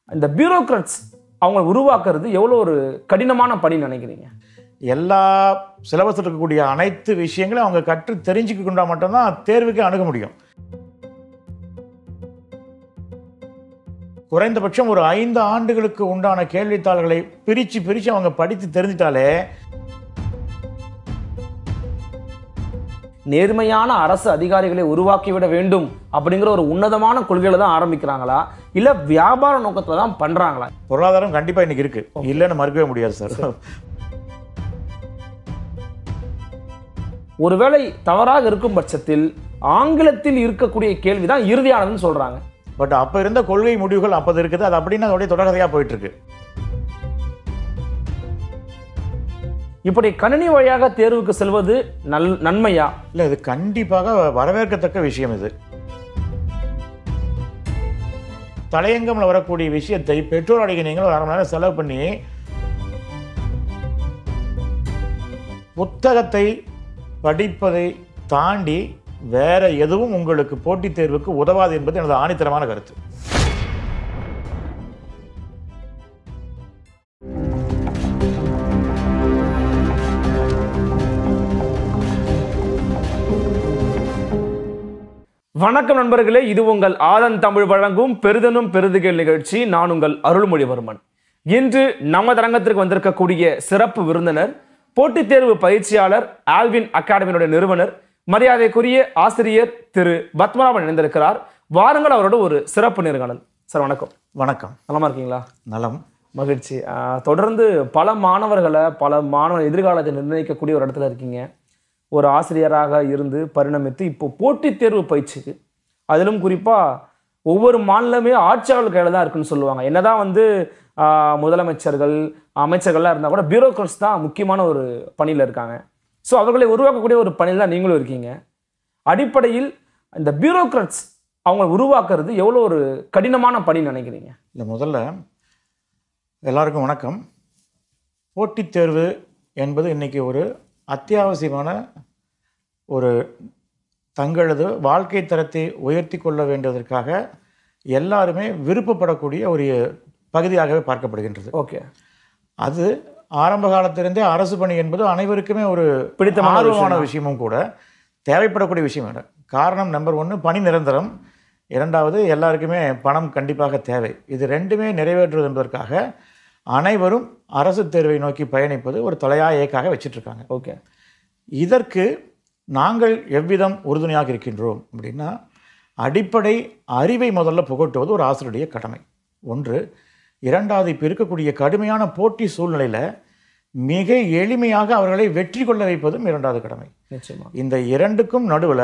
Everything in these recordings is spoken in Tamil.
இந்த பியூரோக்ராட்ஸ் அவங்க உருவாக்குறது எவ்வளோ ஒரு கடினமான பணி நினைக்கிறீங்க எல்லா சிலபஸில் இருக்கக்கூடிய அனைத்து விஷயங்களையும் அவங்க கற்று தெரிஞ்சுக்கிட்டா மட்டும்தான் தேர்வுக்கு அணுக முடியும் குறைந்தபட்சம் ஒரு ஐந்து ஆண்டுகளுக்கு உண்டான கேள்வித்தாள்களை பிரித்து பிரித்து அவங்க படித்து தெரிஞ்சிட்டாலே நேர்மையான அரசு அதிகாரிகளை உருவாக்கிவிட வேண்டும் அப்படிங்கிற ஒரு உன்னதமான கொள்கையில தான் ஆரம்பிக்கிறாங்களா இல்ல வியாபார நோக்கத்துல தான் பண்றாங்களா பொருளாதாரம் கண்டிப்பாக இன்னைக்கு இருக்கு இல்லைன்னு மறுக்கவே முடியாது சார் ஒருவேளை தவறாக இருக்கும் பட்சத்தில் ஆங்கிலத்தில் இருக்கக்கூடிய கேள்விதான் இறுதியானதுன்னு சொல்றாங்க பட் அப்போ இருந்த கொள்கை முடிவுகள் அப்போது இருக்குது அது அப்படின்னு அதோடைய தொடர்கதையாக போயிட்டு இருக்கு இப்படி கணினி வழியாக தேர்வுக்கு செல்வது நல் நன்மையா இல்லை இது கண்டிப்பாக வரவேற்கத்தக்க விஷயம் இது தலையங்கம்ல வரக்கூடிய விஷயத்தை பெற்றோர் அடிக்க நீங்கள் ஒரு அரை மணி நேரம் செலவு பண்ணி புத்தகத்தை படிப்பதை தாண்டி வேற எதுவும் உங்களுக்கு போட்டித் தேர்வுக்கு உதவாது என்பது எனது ஆணித்தரமான கருத்து வணக்கம் நண்பர்களே இது உங்கள் ஆதன் தமிழ் வழங்கும் பெரிதனும் பெருதுகள் நிகழ்ச்சி நான் உங்கள் அருள்மொழிவர்மன் இன்று நம்ம தரங்கத்திற்கு வந்திருக்கக்கூடிய சிறப்பு விருந்தினர் போட்டித் தேர்வு பயிற்சியாளர் ஆல்வின் அகாடமியினுடைய நிறுவனர் மரியாதைக்குரிய ஆசிரியர் திரு பத்மநாபன் இணைந்திருக்கிறார் வாருங்கள் அவரோட ஒரு சிறப்பு நேர்காணல் சார் வணக்கம் வணக்கம் நலமா இருக்கீங்களா நலம் மகிழ்ச்சி ஆஹ் தொடர்ந்து பல மாணவர்களை பல மாணவ எதிர்காலத்தை நிர்ணயிக்கக்கூடிய ஒரு இடத்துல இருக்கீங்க ஒரு ஆசிரியராக இருந்து பரிணமித்து இப்போ போட்டித் தேர்வு பயிற்சிக்கு அதிலும் குறிப்பாக ஒவ்வொரு மாநிலமே ஆட்சியாளர் கையில் தான் இருக்குன்னு சொல்லுவாங்க என்னதான் வந்து ஆஹ் முதலமைச்சர்கள் அமைச்சர்கள்லாம் இருந்தால் கூட பியூரோக்ராட்ஸ் தான் முக்கியமான ஒரு பணியில் இருக்காங்க ஸோ அவர்களை உருவாக்கக்கூடிய ஒரு பணியில் தான் நீங்களும் இருக்கீங்க அடிப்படையில் இந்த பியூரோக்ராட்ஸ் அவங்க உருவாக்குறது எவ்வளோ ஒரு கடினமான பணி நினைக்கிறீங்க இல்லை முதல்ல எல்லாருக்கும் வணக்கம் போட்டித் தேர்வு என்பது இன்னைக்கு ஒரு அத்தியாவசியமான ஒரு தங்களது வாழ்க்கை தரத்தை உயர்த்தி கொள்ள வேண்டியதற்காக எல்லாருமே விருப்பப்படக்கூடிய ஒரு பகுதியாகவே பார்க்கப்படுகின்றது ஓகே அது ஆரம்ப காலத்திலிருந்தே அரசு பணி என்பது அனைவருக்குமே ஒரு பிடித்தமான ஒரு ஆர்வமான விஷயமும் கூட தேவைப்படக்கூடிய விஷயம் வேணும் காரணம் நம்பர் ஒன்று பணி நிரந்தரம் இரண்டாவது எல்லாருக்குமே பணம் கண்டிப்பாக தேவை இது ரெண்டுமே நிறைவேற்றுவது என்பதற்காக அனைவரும் அரசு தேர்வை நோக்கி பயணிப்பது ஒரு தலையாய இயக்காக வச்சிட்டு இருக்காங்க ஓகே இதற்கு நாங்கள் எவ்விதம் உறுதுணையாக இருக்கின்றோம் அப்படின்னா அடிப்படை அறிவை முதல்ல புகட்டுவது ஒரு ஆசிரியருடைய கடமை ஒன்று இரண்டாவது இப்போ இருக்கக்கூடிய கடுமையான போட்டி சூழ்நிலையில் மிக எளிமையாக அவர்களை வெற்றி கொள்ள வைப்பதும் இரண்டாவது கடமை நிச்சயமா இந்த இரண்டுக்கும் நடுவில்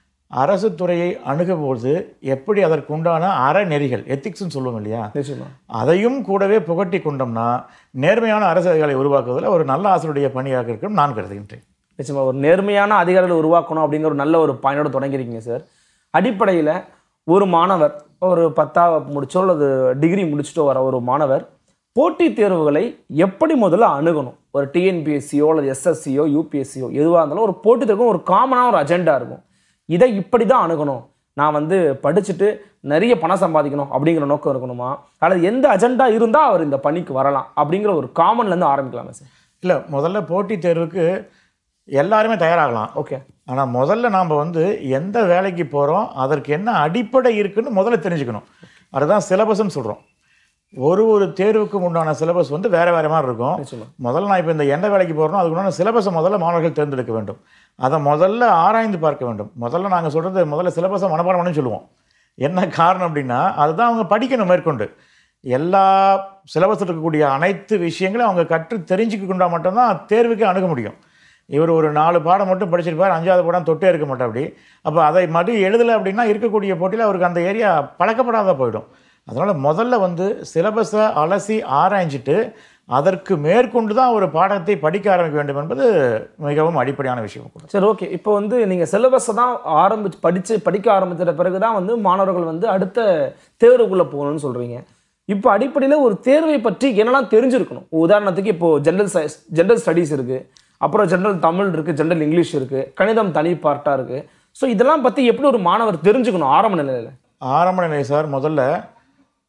அரசு துறையை அணுகும்போது எப்படி அதற்கு உண்டான அறநெறிகள் எத்திக்ஸ்னு சொல்லுவோம் இல்லையா நிச்சயமா அதையும் கூடவே புகட்டி கொண்டோம்னா நேர்மையான அரசு அதிகாரிகளை உருவாக்குவதில் ஒரு நல்ல ஆசிரியருடைய பணியாக இருக்கும் நான் கருதுகின்றேன் நிச்சயமா ஒரு நேர்மையான அதிகாரிகளை உருவாக்கணும் அப்படிங்கிற ஒரு நல்ல ஒரு பயனோட தொடங்கியிருக்கீங்க சார் அடிப்படையில் ஒரு மாணவர் ஒரு பத்தாவது முடிச்சோ அல்லது டிகிரி முடிச்சுட்டோ வர ஒரு மாணவர் போட்டித் தேர்வுகளை எப்படி முதல்ல அணுகணும் ஒரு டிஎன்பிஎஸ்சியோ அல்லது எஸ்எஸ்சியோ யூபிஎஸ்சியோ எதுவாக இருந்தாலும் ஒரு போட்டித் தேர்வுக்கும் ஒரு காமனான ஒரு அஜெண்டா இருக்கும் இதை இப்படி தான் அணுகணும் நான் வந்து படிச்சுட்டு நிறைய பணம் சம்பாதிக்கணும் அப்படிங்கிற நோக்கம் இருக்கணுமா அல்லது எந்த அஜெண்டா இருந்தால் அவர் இந்த பணிக்கு வரலாம் அப்படிங்கிற ஒரு காமன்லேருந்து ஆரம்பிக்கலாமா சார் இல்லை முதல்ல போட்டித் தேர்வுக்கு எல்லாருமே தயாராகலாம் ஓகே ஆனால் முதல்ல நாம் வந்து எந்த வேலைக்கு போகிறோம் அதற்கு என்ன அடிப்படை இருக்குன்னு முதல்ல தெரிஞ்சுக்கணும் அதுதான் சிலபஸ்ன்னு சொல்கிறோம் ஒரு ஒரு தேர்வுக்கும் உண்டான சிலபஸ் வந்து வேறு வேறு மாதிரி இருக்கும் நிச்சயமா முதல்ல நான் இப்போ இந்த எந்த வேலைக்கு போகிறோம் அதுக்கு உண்டான சிலபஸை முதல்ல மாணவர்கள் தேர்ந்தெடுக்க வேண்டும் அதை முதல்ல ஆராய்ந்து பார்க்க வேண்டும் முதல்ல நாங்கள் சொல்கிறது முதல்ல சிலபஸை மனப்பாடம் பண்ணி சொல்லுவோம் என்ன காரணம் அப்படின்னா அதுதான் அவங்க படிக்கணும் மேற்கொண்டு எல்லா சிலபஸில் இருக்கக்கூடிய அனைத்து விஷயங்களையும் அவங்க கற்று தெரிஞ்சுக்கிட்டா மட்டும்தான் தேர்வுக்கு அணுக முடியும் இவர் ஒரு நாலு பாடம் மட்டும் படிச்சிருப்பார் அஞ்சாவது பாடம் தொட்டே இருக்க மாட்டா அப்படி அப்போ அதை மறு எழுதலை அப்படின்னா இருக்கக்கூடிய போட்டியில் அவருக்கு அந்த ஏரியா பழக்கப்படாத போயிடும் அதனால் முதல்ல வந்து சிலபஸை அலசி ஆராய்ஞ்சிட்டு அதற்கு மேற்கொண்டு தான் ஒரு பாடத்தை படிக்க ஆரம்பிக்க வேண்டும் என்பது மிகவும் அடிப்படையான விஷயம் கூட சரி ஓகே இப்போ வந்து நீங்கள் சிலபஸை தான் ஆரம்பிச்சு படித்து படிக்க ஆரம்பிச்சிட்ட பிறகு தான் வந்து மாணவர்கள் வந்து அடுத்த தேர்வுக்குள்ளே போகணும்னு சொல்கிறீங்க இப்போ அடிப்படையில் ஒரு தேர்வை பற்றி என்னெல்லாம் தெரிஞ்சிருக்கணும் உதாரணத்துக்கு இப்போ ஜென்ரல் சயின்ஸ் ஜென்ரல் ஸ்டடீஸ் இருக்குது அப்புறம் ஜென்ரல் தமிழ் இருக்குது ஜென்ரல் இங்கிலீஷ் இருக்குது கணிதம் தனி பார்ட்டாக இருக்குது ஸோ இதெல்லாம் பற்றி எப்படி ஒரு மாணவர் தெரிஞ்சுக்கணும் ஆரம்ப நிலையில் ஆரம்ப நிலை சார் முதல்ல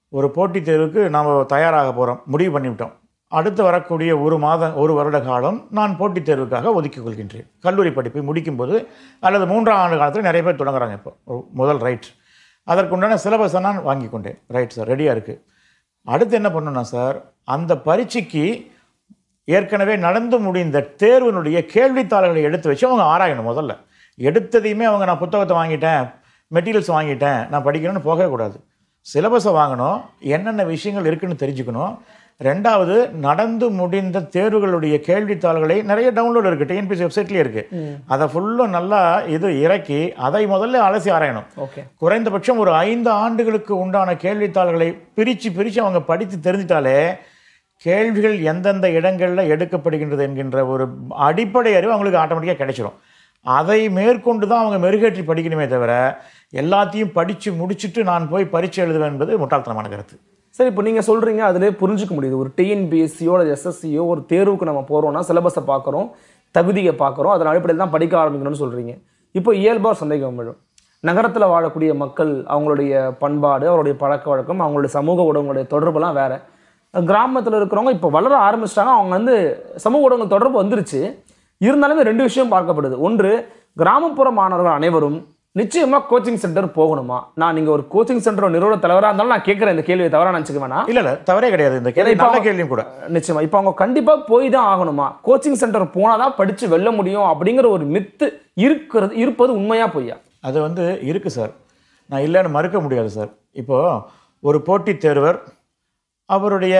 ஒரு போட்டித் தேர்வுக்கு நாம் தயாராக போகிறோம் முடிவு பண்ணிவிட்டோம் அடுத்து வரக்கூடிய ஒரு மாதம் ஒரு வருட காலம் நான் போட்டித் தேர்வுக்காக ஒதுக்கிக் கொள்கின்றேன் கல்லூரி படிப்பை முடிக்கும்போது அல்லது மூன்றாம் ஆண்டு காலத்தில் நிறைய பேர் தொடங்குறாங்க இப்போ ஒரு முதல் ரைட் அதற்குண்டான சிலபஸை நான் வாங்கி கொண்டேன் ரைட் சார் ரெடியாக இருக்குது அடுத்து என்ன பண்ணணும்னா சார் அந்த பரீட்சைக்கு ஏற்கனவே நடந்து முடிந்த தேர்வினுடைய கேள்வித்தாள்களை எடுத்து வச்சு அவங்க ஆராயணும் முதல்ல எடுத்ததையுமே அவங்க நான் புத்தகத்தை வாங்கிட்டேன் மெட்டீரியல்ஸ் வாங்கிட்டேன் நான் படிக்கணும்னு போகவே கூடாது சிலபஸை வாங்கணும் என்னென்ன விஷயங்கள் இருக்குன்னு தெரிஞ்சுக்கணும் ரெண்டாவது நடந்து முடிந்த தேர்வுகளுடைய கேள்வித்தாள்களை நிறைய டவுன்லோட் இருக்குது டிஎன்பிசி வெப்சைட்லேயே இருக்குது அதை ஃபுல்லும் நல்லா இது இறக்கி அதை முதல்ல அலசி ஆராயணும் ஓகே குறைந்தபட்சம் ஒரு ஐந்து ஆண்டுகளுக்கு உண்டான கேள்வித்தாள்களை பிரித்து பிரித்து அவங்க படித்து தெரிஞ்சிட்டாலே கேள்விகள் எந்தெந்த இடங்களில் எடுக்கப்படுகின்றது என்கின்ற ஒரு அடிப்படை அறிவு அவங்களுக்கு ஆட்டோமேட்டிக்காக கிடைச்சிரும் அதை மேற்கொண்டு தான் அவங்க மெருகேற்றி படிக்கணுமே தவிர எல்லாத்தையும் படித்து முடிச்சுட்டு நான் போய் பரீட்சை எழுதுவேன் என்பது முட்டாள்தனமான கருத்து சரி இப்போ நீங்கள் சொல்கிறீங்க அதிலே புரிஞ்சுக்க முடியுது ஒரு டிஎன்பிஎஸ்சியோ அல்லது எஸ்எஸ்சியோ ஒரு தேர்வுக்கு நம்ம போகிறோம்னா சிலபஸை பார்க்குறோம் தகுதியை பார்க்குறோம் அதன் அடிப்படையில் தான் படிக்க ஆரம்பிக்கணும்னு சொல்கிறீங்க இப்போ இயல்பாக ஒரு சந்தேகம் விழும் நகரத்தில் வாழக்கூடிய மக்கள் அவங்களுடைய பண்பாடு அவருடைய பழக்க வழக்கம் அவங்களுடைய சமூக ஊடகங்களுடைய தொடர்புலாம் வேற கிராமத்தில் இருக்கிறவங்க இப்போ வளர ஆரம்பிச்சிட்டாங்க அவங்க வந்து சமூக ஊடகங்கள் தொடர்பு வந்துருச்சு இருந்தாலுமே ரெண்டு விஷயம் பார்க்கப்படுது ஒன்று கிராமப்புற மாணவர்கள் அனைவரும் நிச்சயமா கோச்சிங் சென்டர் போகணுமா நான் நீங்க ஒரு கோச்சிங் சென்டர் நிறுவன தலைவராக இருந்தாலும் நான் கேட்குறேன் இந்த கேள்வியை தவறா நினச்சிக்க வேணாம் இல்லை இல்லை தவறே கிடையாது இந்த கேள்வி ஏன்னா இப்ப நல்ல அவங்க- கேள்வியும் கூட நிச்சயமா இப்போ அவங்க கண்டிப்பா போய் தான் ஆகணுமா கோச்சிங் சென்டர் போனாதான் படிச்சு வெல்ல முடியும் அப்படிங்கிற ஒரு மித்து இருக்கிறது இருப்பது உண்மையா பொய்யா அது வந்து இருக்குது சார் நான் இல்லைன்னு மறுக்க முடியாது சார் இப்போது ஒரு போட்டித் தேர்வர் அவருடைய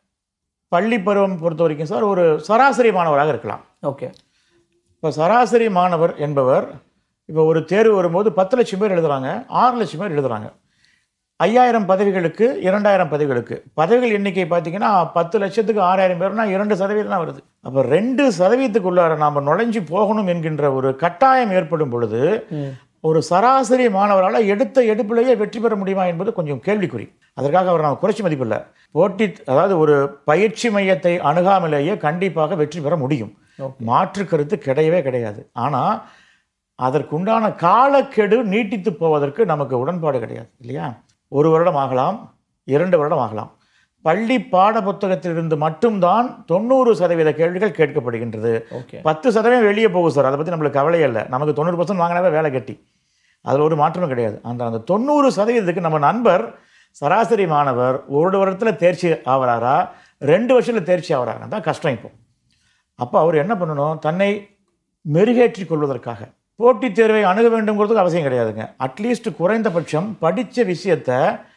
பள்ளி பருவம் பொறுத்த வரைக்கும் சார் ஒரு சராசரி மாணவராக இருக்கலாம் ஓகே இப்போ சராசரி மாணவர் என்பவர் இப்போ ஒரு தேர்வு வரும்போது பத்து லட்சம் பேர் எழுதுறாங்க ஆறு லட்சம் பேர் எழுதுறாங்க ஐயாயிரம் பதவிகளுக்கு இரண்டாயிரம் பதவிகளுக்கு பதவிகள் எண்ணிக்கை பார்த்தீங்கன்னா பத்து லட்சத்துக்கு ஆறாயிரம் பேர்னா இரண்டு சதவீதம் தான் வருது அப்போ ரெண்டு சதவீதத்துக்குள்ளார நாம் நுழைஞ்சு போகணும் என்கின்ற ஒரு கட்டாயம் ஏற்படும் பொழுது ஒரு சராசரி மாணவரால் எடுத்த எடுப்பிலேயே வெற்றி பெற முடியுமா என்பது கொஞ்சம் கேள்விக்குறி அதற்காக அவர் நாம் குறைச்சி மதிப்பில்லை போட்டி அதாவது ஒரு பயிற்சி மையத்தை அணுகாமலேயே கண்டிப்பாக வெற்றி பெற முடியும் மாற்று கருத்து கிடையவே கிடையாது ஆனால் அதற்குண்டான காலக்கெடு நீட்டித்து போவதற்கு நமக்கு உடன்பாடு கிடையாது இல்லையா ஒரு வருடம் ஆகலாம் இரண்டு வருடம் ஆகலாம் பள்ளி பாட புத்தகத்திலிருந்து மட்டும்தான் தொண்ணூறு சதவீத கேள்விகள் கேட்கப்படுகின்றது ஓகே பத்து சதவீதம் வெளியே போகும் சார் அதை பற்றி நம்மளுக்கு கவலையே இல்லை நமக்கு தொண்ணூறு பர்சன்ட் வாங்கினாவே வேலை கட்டி அதில் ஒரு மாற்றமும் கிடையாது அந்த அந்த தொண்ணூறு சதவீதத்துக்கு நம்ம நண்பர் சராசரி மாணவர் ஒரு வருடத்தில் தேர்ச்சி ஆகிறாரா ரெண்டு வருஷத்தில் தேர்ச்சி ஆகிறாரா தான் கஷ்டம் இப்போ அப்போ அவர் என்ன பண்ணணும் தன்னை மெருகேற்றிக் கொள்வதற்காக போட்டித் தேர்வை அணுக வேண்டுங்கிறதுக்கு அவசியம் கிடையாதுங்க அட்லீஸ்ட் குறைந்தபட்சம் படித்த விஷயத்த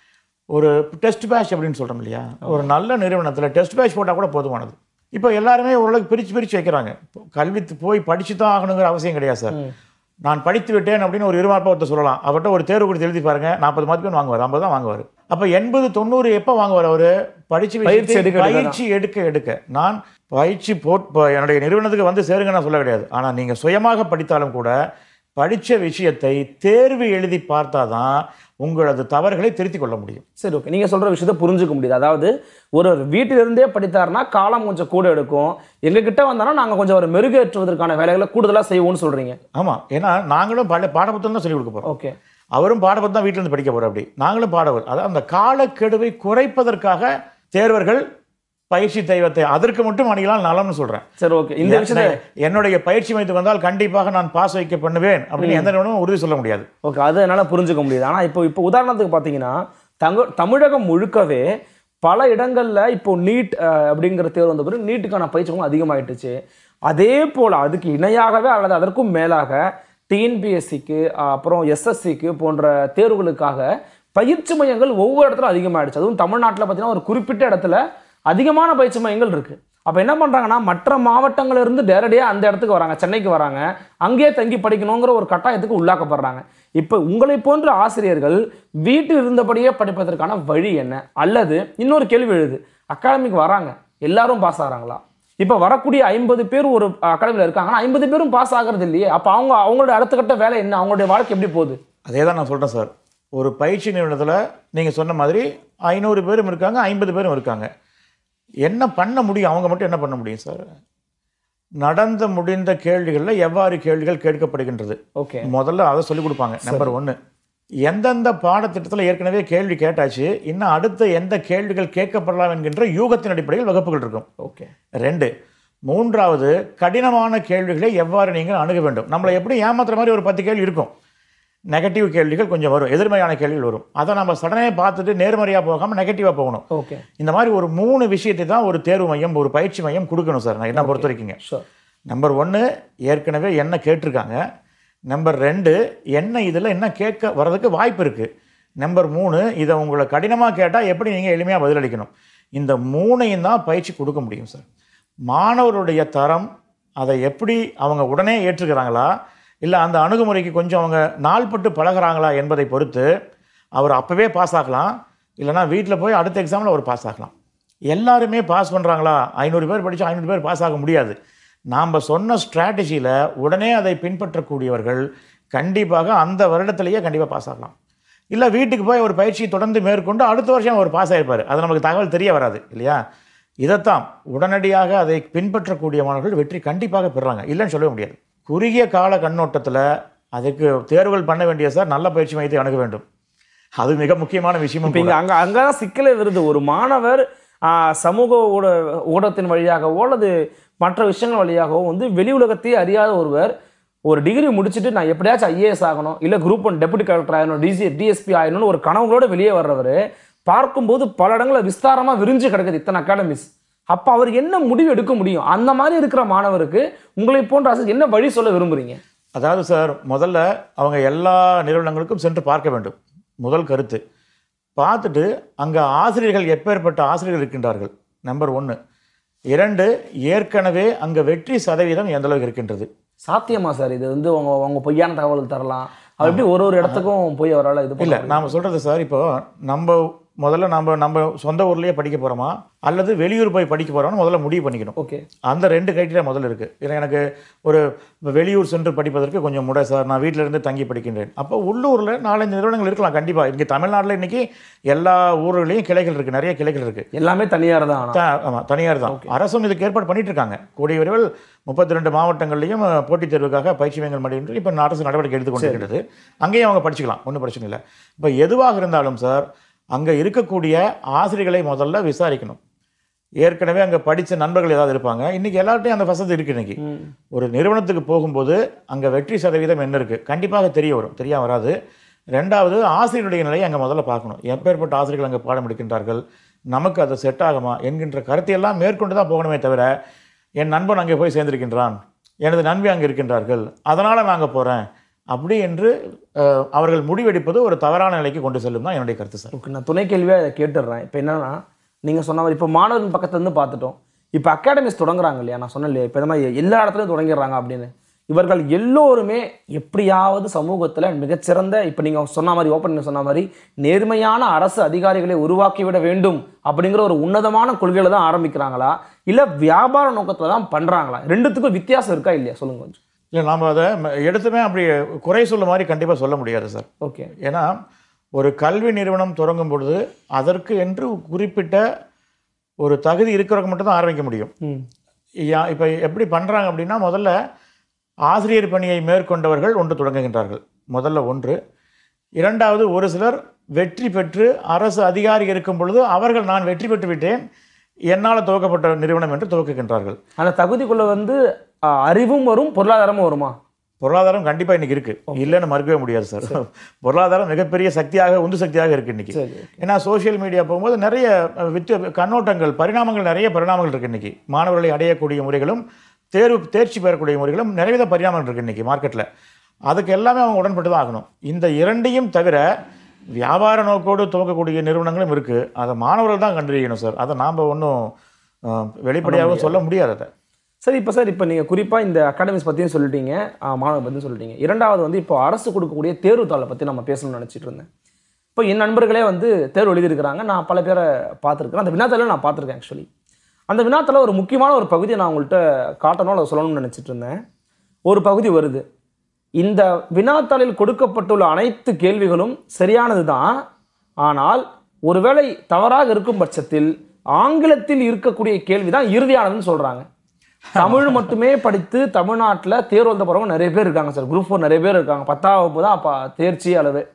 ஒரு டெஸ்ட் பேட்ச் அப்படின்னு சொல்கிறோம் இல்லையா ஒரு நல்ல நிறுவனத்தில் டெஸ்ட் பேட்ச் போட்டால் கூட போதுமானது இப்போ எல்லாருமே ஓரளவுக்கு பிரித்து பிரித்து வைக்கிறாங்க இப்போ கல்வி போய் படிச்சு தான் ஆகணுங்கிற அவசியம் கிடையாது சார் நான் படித்து விட்டேன் அப்படின்னு ஒரு இருமாப்பா ஒருத்தர் சொல்லலாம் அவர்கிட்ட ஒரு தேர்வு கொடுத்து எழுதி பாருங்க நாற்பது மதிப்பெண் வாங்குவார் ஐம்பது தான் வாங்குவார் அப்போ எண்பது தொண்ணூறு எப்போ வாங்குவார் அவர் படிச்சு பயிற்சி விஷயத்தை- எடுக்க எடுக்க தான். பயிற்சி எடுக்க எடுக்க நான் பயிற்சி போட் ப- என்னுடைய நிறுவனத்துக்கு வந்து சேருங்க நான் சொல்ல கிடையாது ஆனால் நீங்கள் சுயமாக படித்தாலும் கூட படித்த விஷயத்தை தேர்வு எழுதி பார்த்தாதான் உங்களது தவறுகளை திருத்திக் கொள்ள முடியும் சரி ஓகே நீங்க சொல்ற விஷயத்த புரிஞ்சுக்க முடியுது அதாவது ஒரு வீட்டிலிருந்தே படித்தாருன்னா காலம் கொஞ்சம் கூட எடுக்கும் எங்க கிட்ட வந்தானா நாங்க கொஞ்சம் ஒரு மெருகேற்றுவதற்கான வேலைகளை கூடுதலா செய்வோம்னு சொல்றீங்க ஆமாம் ஏன்னா நாங்களும் பல பாடப்புத்தகம் தான் சொல்லிக் கொடுக்க போகிறோம் ஓகே அவரும் பாடப்புத்தகம் தான் வீட்டில் இருந்து படிக்க போகிறோம் அப்படி நாங்களும் பாடவர் அதாவது அந்த காலக்கெடுவை குறைப்பதற்காக தேர்வர்கள் பயிற்சி தெய்வத்தை அதற்கு மட்டும் அணிகளால் நலம்னு சொல்கிறேன் சரி ஓகே இந்த விஷயத்த என்னுடைய பயிற்சி மையத்துக்கு வந்தால் கண்டிப்பாக நான் பாஸ் வைக்க பண்ணுவேன் அப்படின்னு எந்த நிறுவனமும் உறுதி சொல்ல முடியாது ஓகே அது என்னால் புரிஞ்சுக்க முடியுது ஆனால் இப்போ இப்போ உதாரணத்துக்கு பார்த்தீங்கன்னா தங்க தமிழகம் முழுக்கவே பல இடங்களில் இப்போ நீட் அப்படிங்கிற தேர்வு வந்த பிறகு நீட்டுக்கான பயிற்சிகளும் அதிகமாயிட்டுச்சு அதே போல் அதுக்கு இணையாகவே அல்லது அதற்கும் மேலாக டிஎன்பிஎஸ்சிக்கு அப்புறம் எஸ்எஸ்சிக்கு போன்ற தேர்வுகளுக்காக பயிற்சி மையங்கள் ஒவ்வொரு இடத்துல அதிகமாயிடுச்சு அதுவும் தமிழ்நாட்டில் பார்த்தீங்கன்னா ஒரு குறிப்பிட்ட இடத்துல அதிகமான பயிற்சி மையங்கள் இருக்கு அப்போ என்ன பண்ணுறாங்கன்னா மற்ற மாவட்டங்கள்ல இருந்து நேரடியாக அந்த இடத்துக்கு வராங்க சென்னைக்கு வராங்க அங்கேயே தங்கி படிக்கணுங்கிற ஒரு கட்டாயத்துக்கு உள்ளாக்கப்படுறாங்க இப்போ உங்களை போன்ற ஆசிரியர்கள் வீட்டில் இருந்தபடியே படிப்பதற்கான வழி என்ன அல்லது இன்னொரு கேள்வி எழுது அகாடமிக்கு வராங்க எல்லாரும் பாஸ் ஆகிறாங்களா இப்போ வரக்கூடிய ஐம்பது பேர் ஒரு அகாடமியில் இருக்காங்கன்னா ஐம்பது பேரும் பாஸ் ஆகிறது இல்லையே அப்போ அவங்க அவங்களோட அடுத்த கட்ட வேலை என்ன அவங்களுடைய வாழ்க்கை எப்படி போகுது அதே தான் நான் சொல்கிறேன் சார் ஒரு பயிற்சி நிறுவனத்தில் நீங்கள் சொன்ன மாதிரி ஐநூறு பேரும் இருக்காங்க ஐம்பது பேரும் இருக்காங்க என்ன பண்ண முடியும் அவங்க மட்டும் என்ன பண்ண முடியும் சார் நடந்த முடிந்த கேள்விகளில் எவ்வாறு கேள்விகள் கேட்கப்படுகின்றது ஓகே முதல்ல அதை சொல்லிக் கொடுப்பாங்க நம்பர் ஒன்று எந்தெந்த பாடத்திட்டத்தில் ஏற்கனவே கேள்வி கேட்டாச்சு இன்னும் அடுத்த எந்த கேள்விகள் கேட்கப்படலாம் என்கின்ற யூகத்தின் அடிப்படையில் வகுப்புகள் இருக்கும் ஓகே ரெண்டு மூன்றாவது கடினமான கேள்விகளை எவ்வாறு நீங்கள் அணுக வேண்டும் நம்மளை எப்படி ஏமாத்துற மாதிரி ஒரு பத்து கேள்வி இருக்கும் நெகட்டிவ் கேள்விகள் கொஞ்சம் வரும் எதிர்மறையான கேள்விகள் வரும் அதை நம்ம சடனே பார்த்துட்டு நேர்மறையாக போகாமல் நெகட்டிவாக போகணும் ஓகே இந்த மாதிரி ஒரு மூணு விஷயத்தை தான் ஒரு தேர்வு மையம் ஒரு பயிற்சி மையம் கொடுக்கணும் சார் நான் என்ன பொறுத்த வரைக்குங்க ஷோர் நம்பர் ஒன்று ஏற்கனவே என்ன கேட்டிருக்காங்க நம்பர் ரெண்டு என்ன இதில் என்ன கேட்க வர்றதுக்கு வாய்ப்பு இருக்குது நம்பர் மூணு இதை உங்களை கடினமாக கேட்டால் எப்படி நீங்கள் எளிமையாக பதிலளிக்கணும் இந்த மூணையும் தான் பயிற்சி கொடுக்க முடியும் சார் மாணவருடைய தரம் அதை எப்படி அவங்க உடனே ஏற்றுக்கிறாங்களா இல்லை அந்த அணுகுமுறைக்கு கொஞ்சம் அவங்க நாள்பட்டு பழகுறாங்களா என்பதை பொறுத்து அவர் அப்போவே பாஸ் ஆகலாம் இல்லைனா வீட்டில் போய் அடுத்த எக்ஸாமில் அவர் பாஸ் ஆகலாம் எல்லாருமே பாஸ் பண்ணுறாங்களா ஐநூறு பேர் படித்து ஐநூறு பேர் பாஸ் ஆக முடியாது நாம் சொன்ன ஸ்ட்ராட்டஜியில் உடனே அதை பின்பற்றக்கூடியவர்கள் கண்டிப்பாக அந்த வருடத்திலேயே கண்டிப்பாக பாஸ் ஆகலாம் இல்லை வீட்டுக்கு போய் ஒரு பயிற்சியை தொடர்ந்து மேற்கொண்டு அடுத்த வருஷம் அவர் பாஸ் ஆகிருப்பார் அது நமக்கு தகவல் தெரிய வராது இல்லையா இதைத்தான் உடனடியாக அதை பின்பற்றக்கூடிய மாணவர்கள் வெற்றி கண்டிப்பாக பெறுறாங்க இல்லைன்னு சொல்லவே முடியாது குறுகிய கால கண்ணோட்டத்தில் அதுக்கு தேர்வுகள் பண்ண வேண்டிய சார் நல்ல பயிற்சி மையத்தை அணுக வேண்டும் அது மிக முக்கியமான விஷயமும் இப்போ இங்க அங்க அங்கதான் சிக்கலே வருது ஒரு மாணவர் ஆஹ், சமூக ஊட ஊடகத்தின் வழியாகவோ அல்லது மற்ற விஷயங்கள் வழியாகவோ வந்து வெளி உலகத்தையே அறியாத ஒருவர் ஒரு டிகிரி முடிச்சுட்டு நான் எப்படியாச்சும் ஐஏஎஸ் ஆகணும் இல்லை குரூப் ஒன் டெபுட்டி கலெக்டர் ஆகணும் டிசி டிஎஸ்பி ஆகணும்னு ஒரு கனவுகளோட வெளியே வர்றவர் பார்க்கும்போது பல இடங்களில் விஸ்தாரமா விரிஞ்சு கிடக்குது இத்தனை அகாடமிஸ் அப்போ அவர் என்ன முடிவு எடுக்க முடியும் அந்த மாதிரி இருக்கிற மாணவருக்கு உங்களை போன்ற ஆசிரியர் என்ன வழி சொல்ல விரும்புறீங்க அதாவது சார் முதல்ல அவங்க எல்லா நிறுவனங்களுக்கும் சென்று பார்க்க வேண்டும் முதல் கருத்து பார்த்துட்டு அங்கே ஆசிரியர்கள் எப்பேற்பட்ட ஆசிரியர்கள் இருக்கின்றார்கள் நம்பர் ஒன்று இரண்டு ஏற்கனவே அங்கே வெற்றி சதவீதம் எந்த அளவுக்கு இருக்கின்றது சாத்தியமா சார் இது வந்து அவங்க அவங்க பொய்யான தகவல் தரலாம் அவர் எப்படி ஒரு ஒரு இடத்துக்கும் போய் அவரால் இது இல்லை பண்ண நாம் சொல்கிறது சார் இப்போ நம்ம முதல்ல நம்ம நம்ம சொந்த ஊர்லேயே படிக்க போகிறோமா அல்லது வெளியூர் போய் படிக்க போகிறோம்னு முதல்ல முடிவு பண்ணிக்கணும் ஓகே அந்த ரெண்டு கிரைட்டீரியா முதல்ல இருக்குது ஏன்னா எனக்கு ஒரு வெளியூர் சென்று படிப்பதற்கு கொஞ்சம் முறை சார் நான் வீட்டில இருந்து தங்கி படிக்கின்றேன் அப்போ உள்ளூரில் நாலஞ்சு நிறுவனங்கள் இருக்கலாம் கண்டிப்பாக இங்கே தமிழ்நாட்டில் இன்றைக்கி எல்லா ஊர்களையும் கிளைகள் இருக்குது நிறைய கிளைகள் இருக்குது எல்லாமே தனியார் தான் ஆனா த- ஆமா தனியார் தான் அரசும் இதுக்கு ஏற்பாடு பண்ணிட்டு இருக்காங்க கூடிய விரைவில் முப்பத்தி ரெண்டு மாவட்டங்கள்லையும் அஹ், போட்டித் தேர்வுக்காக பயிற்சி மையங்கள் மடிந்து இப்போ அரசு நடவடிக்கை எடுத்துக்கொண்டிருக்கிறது அங்கேயும் அவங்க படிச்சுக்கலாம் ஒன்றும் பிரச்சனை இல்லை இப்போ எதுவாக இருந்தாலும் சார் அங்கே இருக்கக்கூடிய ஆசிரியர்களை முதல்ல விசாரிக்கணும் ஏற்கனவே அங்கே படித்த நண்பர்கள் ஏதாவது இருப்பாங்க இன்றைக்கி எல்லார்ட்டையும் அந்த வசதி இருக்குது இன்னைக்கு ம். ஒரு நிறுவனத்துக்கு போகும்போது அங்கே வெற்றி சதவீதம் என்ன இருக்குது கண்டிப்பாக தெரிய வரும் தெரியாம வராது ரெண்டாவது ஆசிரியருடைய நிலையை அங்கே முதல்ல பார்க்கணும் எப்பேற்பட்ட ஆசிரியர்கள் அங்கே பாடம் எடுக்கின்றார்கள் நமக்கு அது செட் ஆகுமா என்கின்ற கருத்தையெல்லாம் மேற்கொண்டு தான் போகணுமே தவிர என் நண்பன் அங்கே போய் சேர்ந்திருக்கின்றான் எனது நண்பி அங்கே இருக்கின்றார்கள் அதனால் நான் அங்கே போகிறேன் அப்படி என்று அஹ், அவர்கள் முடிவெடுப்பது ஒரு தவறான நிலைக்கு கொண்டு செல்லும் தான் என்னுடைய கருத்து சார் ஓகே நான் துணை கேள்வியாக இதை கேட்டுடுறேன் இப்போ என்னன்னா நீங்கள் சொன்ன மாதிரி இப்போ மாணவர்கள் பக்கத்துலேருந்து பார்த்துட்டோம் இப்போ அகாடமிஸ் தொடங்குறாங்க இல்லையா நான் சொன்னேன் இல்லையா இப்போ இந்த மாதிரி எல்லா இடத்துலையும் தொடங்கிடுறாங்க அப்படின்னு இவர்கள் எல்லோருமே எப்படியாவது சமூகத்தில் மிகச்சிறந்த இப்போ நீங்கள் சொன்ன மாதிரி ஓப்பன் சொன்ன மாதிரி நேர்மையான அரசு அதிகாரிகளை உருவாக்கிவிட வேண்டும் அப்படிங்கிற ஒரு உன்னதமான கொள்கையில தான் ஆரம்பிக்கிறாங்களா இல்லை வியாபார நோக்கத்தில் தான் பண்ணுறாங்களா ரெண்டுத்துக்கும் வித்தியாசம் இருக்கா இல்லையா சொல்லுங்க கொஞ்சம் இல்லை நாம் அதை ம- எடுத்துமே அப்படி குறை சொல்ல மாதிரி கண்டிப்பாக சொல்ல முடியாது சார் ஓகே ஏன்னா ஒரு கல்வி நிறுவனம் தொடங்கும் பொழுது அதற்கு என்று குறிப்பிட்ட ஒரு தகுதி இருக்கிறவங்க மட்டும் தான் ஆரம்பிக்க முடியும் ம் யா இப்போ எப்படி பண்ணுறாங்க அப்படின்னா முதல்ல ஆசிரியர் பணியை மேற்கொண்டவர்கள் ஒன்று தொடங்குகின்றார்கள் முதல்ல ஒன்று இரண்டாவது ஒரு சிலர் வெற்றி பெற்று அரசு அதிகாரி இருக்கும் பொழுது அவர்கள் நான் வெற்றி பெற்று விட்டேன் என்னால் துவக்கப்பட்ட நிறுவனம் என்று துவக்குகின்றார்கள் அந்த தகுதிக்குள்ள வந்து அ, அறிவும் வரும் பொருளாதாரமும் வருமா பொருளாதாரம் கண்டிப்பாக இன்னைக்கு இருக்கு இல்லைன்னு மறுக்கவே முடியாது சார் பொருளாதாரம் மிகப்பெரிய சக்தியாக உந்து சக்தியாக இருக்கு இன்னைக்கு சரி ஏன்னா சோஷியல் மீடியா போகும்போது நிறைய அஹ், வித்து கண்ணோட்டங்கள் பரிணாமங்கள் நிறைய பரிணாமங்கள் இருக்குது இன்றைக்கி மாணவர்களை அடையக்கூடிய முறைகளும் தேர்வு தேர்ச்சி பெறக்கூடிய முறைகளும் நிறைய வித பரிணாமங்கள் இருக்குது இன்றைக்கி மார்க்கெட்டில் அதுக்கு எல்லாமே அவங்க உடன்பட்டு தான் ஆகணும் இந்த இரண்டையும் தவிர வியாபார நோக்கோடு துவக்கக்கூடிய நிறுவனங்களும் இருக்குது அதை மாணவர்கள் தான் கண்டறியணும் சார் அதை நாம் ஒன்றும் வெளிப்படையாகவும் சொல்ல முடியாது அதை சரி இப்போ சார் இப்போ நீங்கள் குறிப்பாக இந்த அகாடமிஸ் பற்றியும் சொல்லிட்டீங்க ஆ, மாணவர் பற்றியும் சொல்லிட்டீங்க இரண்டாவது வந்து இப்போ அரசு கொடுக்கக்கூடிய தேர்வுத்தாளை பற்றி நம்ம பேசணும்னு நினச்சிட்டு இருந்தேன் இப்போ என் நண்பர்களே வந்து தேர்வு எழுதியிருக்கிறாங்க நான் பல பேரை பார்த்துருக்கேன் அந்த வினாத்தாளை நான் பார்த்துருக்கேன் ஆக்சுவலி அந்த வினாத்தாள ஒரு முக்கியமான ஒரு பகுதியை நான் உங்கள்கிட்ட காட்டணும் அதை சொல்லணும்னு நினச்சிட்டு இருந்தேன் ஒரு பகுதி வருது இந்த வினாத்தாளில் கொடுக்கப்பட்டுள்ள அனைத்து கேள்விகளும் சரியானது தான் ஆனால் ஒருவேளை தவறாக இருக்கும் பட்சத்தில் ஆங்கிலத்தில் இருக்கக்கூடிய கேள்வி தான் இறுதியானதுன்னு சொல்கிறாங்க தமிழ் மட்டுமே படித்து தமிழ்நாட்டில் தேர்வு எழுத போகிறவங்க நிறைய பேர் இருக்காங்க சார் குரூப் ஃபோர் நிறைய பேர் இருக்காங்க பத்தாம் வகுப்பு தான் அப்போ தேர்ச்சி அளவு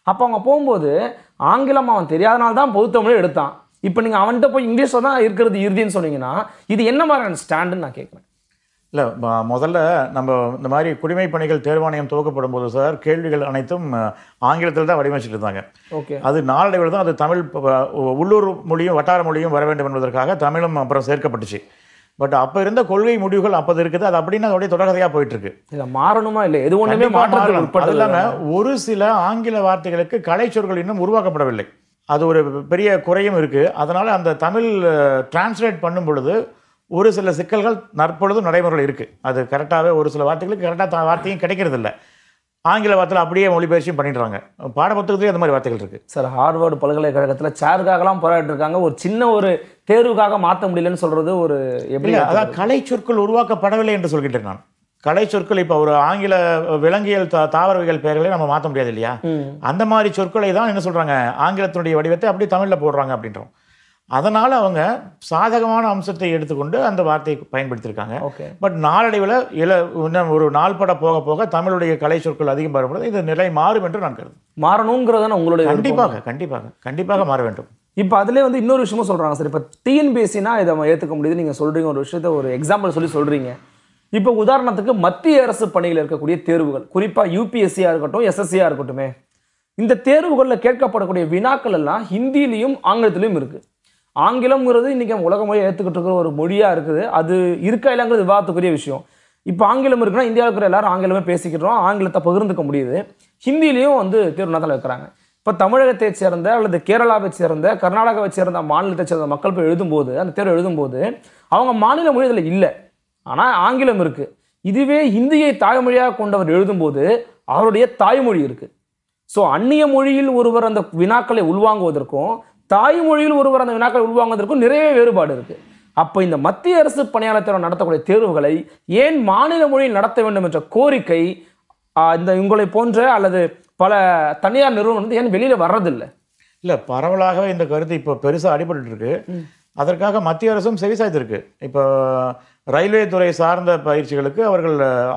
அப்போ அவங்க போகும்போது ஆங்கிலம் அவன் தெரியாதனால தான் பொது தமிழ் எடுத்தான் இப்போ நீங்கள் அவன்கிட்ட போய் இங்கிலீஷில் தான் இருக்கிறது இறுதின்னு சொன்னீங்கன்னா இது என்ன மாதிரியான ஸ்டாண்டுன்னு நான் கேட்குறேன் இல்லை முதல்ல நம்ம இந்த மாதிரி குடிமைப் பணிகள் தேர்வாணையம் துவக்கப்படும் போது சார் கேள்விகள் அனைத்தும் அஹ், ஆங்கிலத்தில் தான் வடிவமைச்சிட்டு இருந்தாங்க ஓகே அது நாளடைவில் தான் அது தமிழ் ப- ப- உள்ளூர் மொழியும் வட்டார மொழியும் வர வேண்டும் என்பதற்காக தமிழும் அப்புறம் சேர்க்கப்பட்டுச்சு பட் அப்போ இருந்த கொள்கை முடிவுகள் அப்போ இருக்குது அது அப்படின்னு அதோடைய தொடர்கதையாக போயிட்டு இருக்கு இதில் மாறணுமா இல்லை எது ஒன்றுமே கண்டிப்பா மாற்றத்துக்கு மாறலாம். அது உட்பட்டது இல்லாம ஒரு சில ஆங்கில வார்த்தைகளுக்கு கலை சொற்கள் இன்னும் உருவாக்கப்படவில்லை அது ஒரு பெரிய குறையும் இருக்கு அதனால அந்த தமிழ் டிரான்ஸ்லேட் பண்ணும் பொழுது ஒரு சில சிக்கல்கள் நற்பொழுதும் நடைமுறையில் இருக்கு அது கரெக்டாகவே ஒரு சில வார்த்தைகளுக்கு கரெக்டாக வார்த்தையும் கிடைக்கிறது இல்ல ஆங்கில வார்த்தையில் அப்படியே மொழிபெயர்ச்சியும் பண்ணிடுறாங்க பாடப்புத்தகத்துலேயும் அந்த மாதிரி வார்த்தைகள் இருக்கு சார் ஹார்வர்டு பல்கலைக்கழகத்தில் சேருக்காகலாம் போராடிட்டு இருக்காங்க ஒரு சின்ன ஒரு தேர்வுக்காக மாற்ற முடியலன்னு சொல்றது ஒரு எப்படி இல்ல அதான் கலை சொற்கள் உருவாக்கப்படவில்லை என்று சொல்கின்றேன் நான் கலை சொற்கள் இப்போ ஒரு ஆங்கில விலங்கியல் தா தாவரவியல் பெயர்களை நம்ம மாற்ற முடியாது இல்லையா ம். அந்த மாதிரி சொற்களை தான் என்ன சொல்றாங்க ஆங்கிலத்தினுடைய வடிவத்தை அப்படியே தமிழ்ல போடுறாங்க அப்படின்றோம் அதனால அவங்க சாதகமான அம்சத்தை எடுத்துக்கொண்டு அந்த வார்த்தையை பயன்படுத்தியிருக்காங்க ஓகே பட் நாளடைவில் இல இன்னும் ஒரு நாள்பட போக போக தமிழுடைய கலை சொற்கள் அதிகம் வரும்பொழுது இது நிலை மாறும் என்று நான் கருதுகிறேன் மாறணுங்கிறது தானே உங்களுடைய விருப்பம். கண்டிப்பாக கண்டிப்பாக கண்டிப்பாக மாற வேண்டும் இப்போ அதுலேயே வந்து இன்னொரு விஷயமும் சொல்கிறாங்க சார் இப்போ டிஎன்பிஎஸ்சினா இதை நம்ம ஏற்றுக்க முடியுது நீங்கள் சொல்கிறீங்க ஒரு விஷயத்த ஒரு எக்ஸாம்பிள் சொல்லி சொல்கிறீங்க இப்போ உதாரணத்துக்கு மத்திய அரசு பணியில் இருக்கக்கூடிய தேர்வுகள் குறிப்பாக யூபிஎஸ்சியாக இருக்கட்டும் எஸ்எஸ்சியாக இருக்கட்டுமே இந்த தேர்வுகளில் கேட்கப்படக்கூடிய வினாக்கள் எல்லாம் ஹிந்திலையும் ஆங்கிலத்திலையும் இருக்குது ஆங்கிலம்ங்கிறது இன்றைக்கி உலக மொழியை ஏற்றுக்கிட்டு இருக்கிற ஒரு மொழியாக இருக்குது அது இருக்கா இல்லைங்கிறது விவாதத்துக்குரிய விஷயம் இப்போ ஆங்கிலம் இருக்குன்னா இந்தியாவில் இருக்கிற எல்லாரும் ஆங்கிலமே பேசிக்கிறோம் ஆங்கிலத்தை பகிர்ந்துக்க முடியுது ஹிந்திலையும் வந்து தேர்வு நடத்தல வைக்கிறாங்க இப்போ தமிழகத்தை சேர்ந்த அல்லது கேரளாவை சேர்ந்த கர்நாடகாவை சேர்ந்த மாநிலத்தை சேர்ந்த மக்கள் போய் எழுதும்போது அந்த தேர்வு எழுதும்போது அவங்க மாநில மொழி இதில் இல்லை ஆனால் ஆங்கிலம் இருக்கு இதுவே ஹிந்தியை தாய்மொழியாக கொண்டவர் எழுதும்போது அவருடைய தாய்மொழி இருக்கு ஸோ அந்நிய மொழியில் ஒருவர் அந்த வினாக்களை உள்வாங்குவதற்கும் தாய்மொழியில் ஒருவர் அந்த வினாக்களை உள்வாங்குவதற்கும் நிறைய வேறுபாடு இருக்கு அப்போ இந்த மத்திய அரசு பணியாளர் தேர்வு நடத்தக்கூடிய தேர்வுகளை ஏன் மாநில மொழியில் நடத்த வேண்டும் என்ற கோரிக்கை ஆஹ், இந்த உங்களை போன்ற அல்லது பல தனியார் நிறுவனம் வந்து ஏன் வெளியில வர்றதில்லை இல்ல பரவலாகவே இந்த கருத்து இப்போ பெருசா அடிபட்டு இருக்கு அதற்காக மத்திய அரசும் செவிசாய்த்திருக்கு இப்போ ரயில்வே துறை சார்ந்த பயிற்சிகளுக்கு அவர்கள்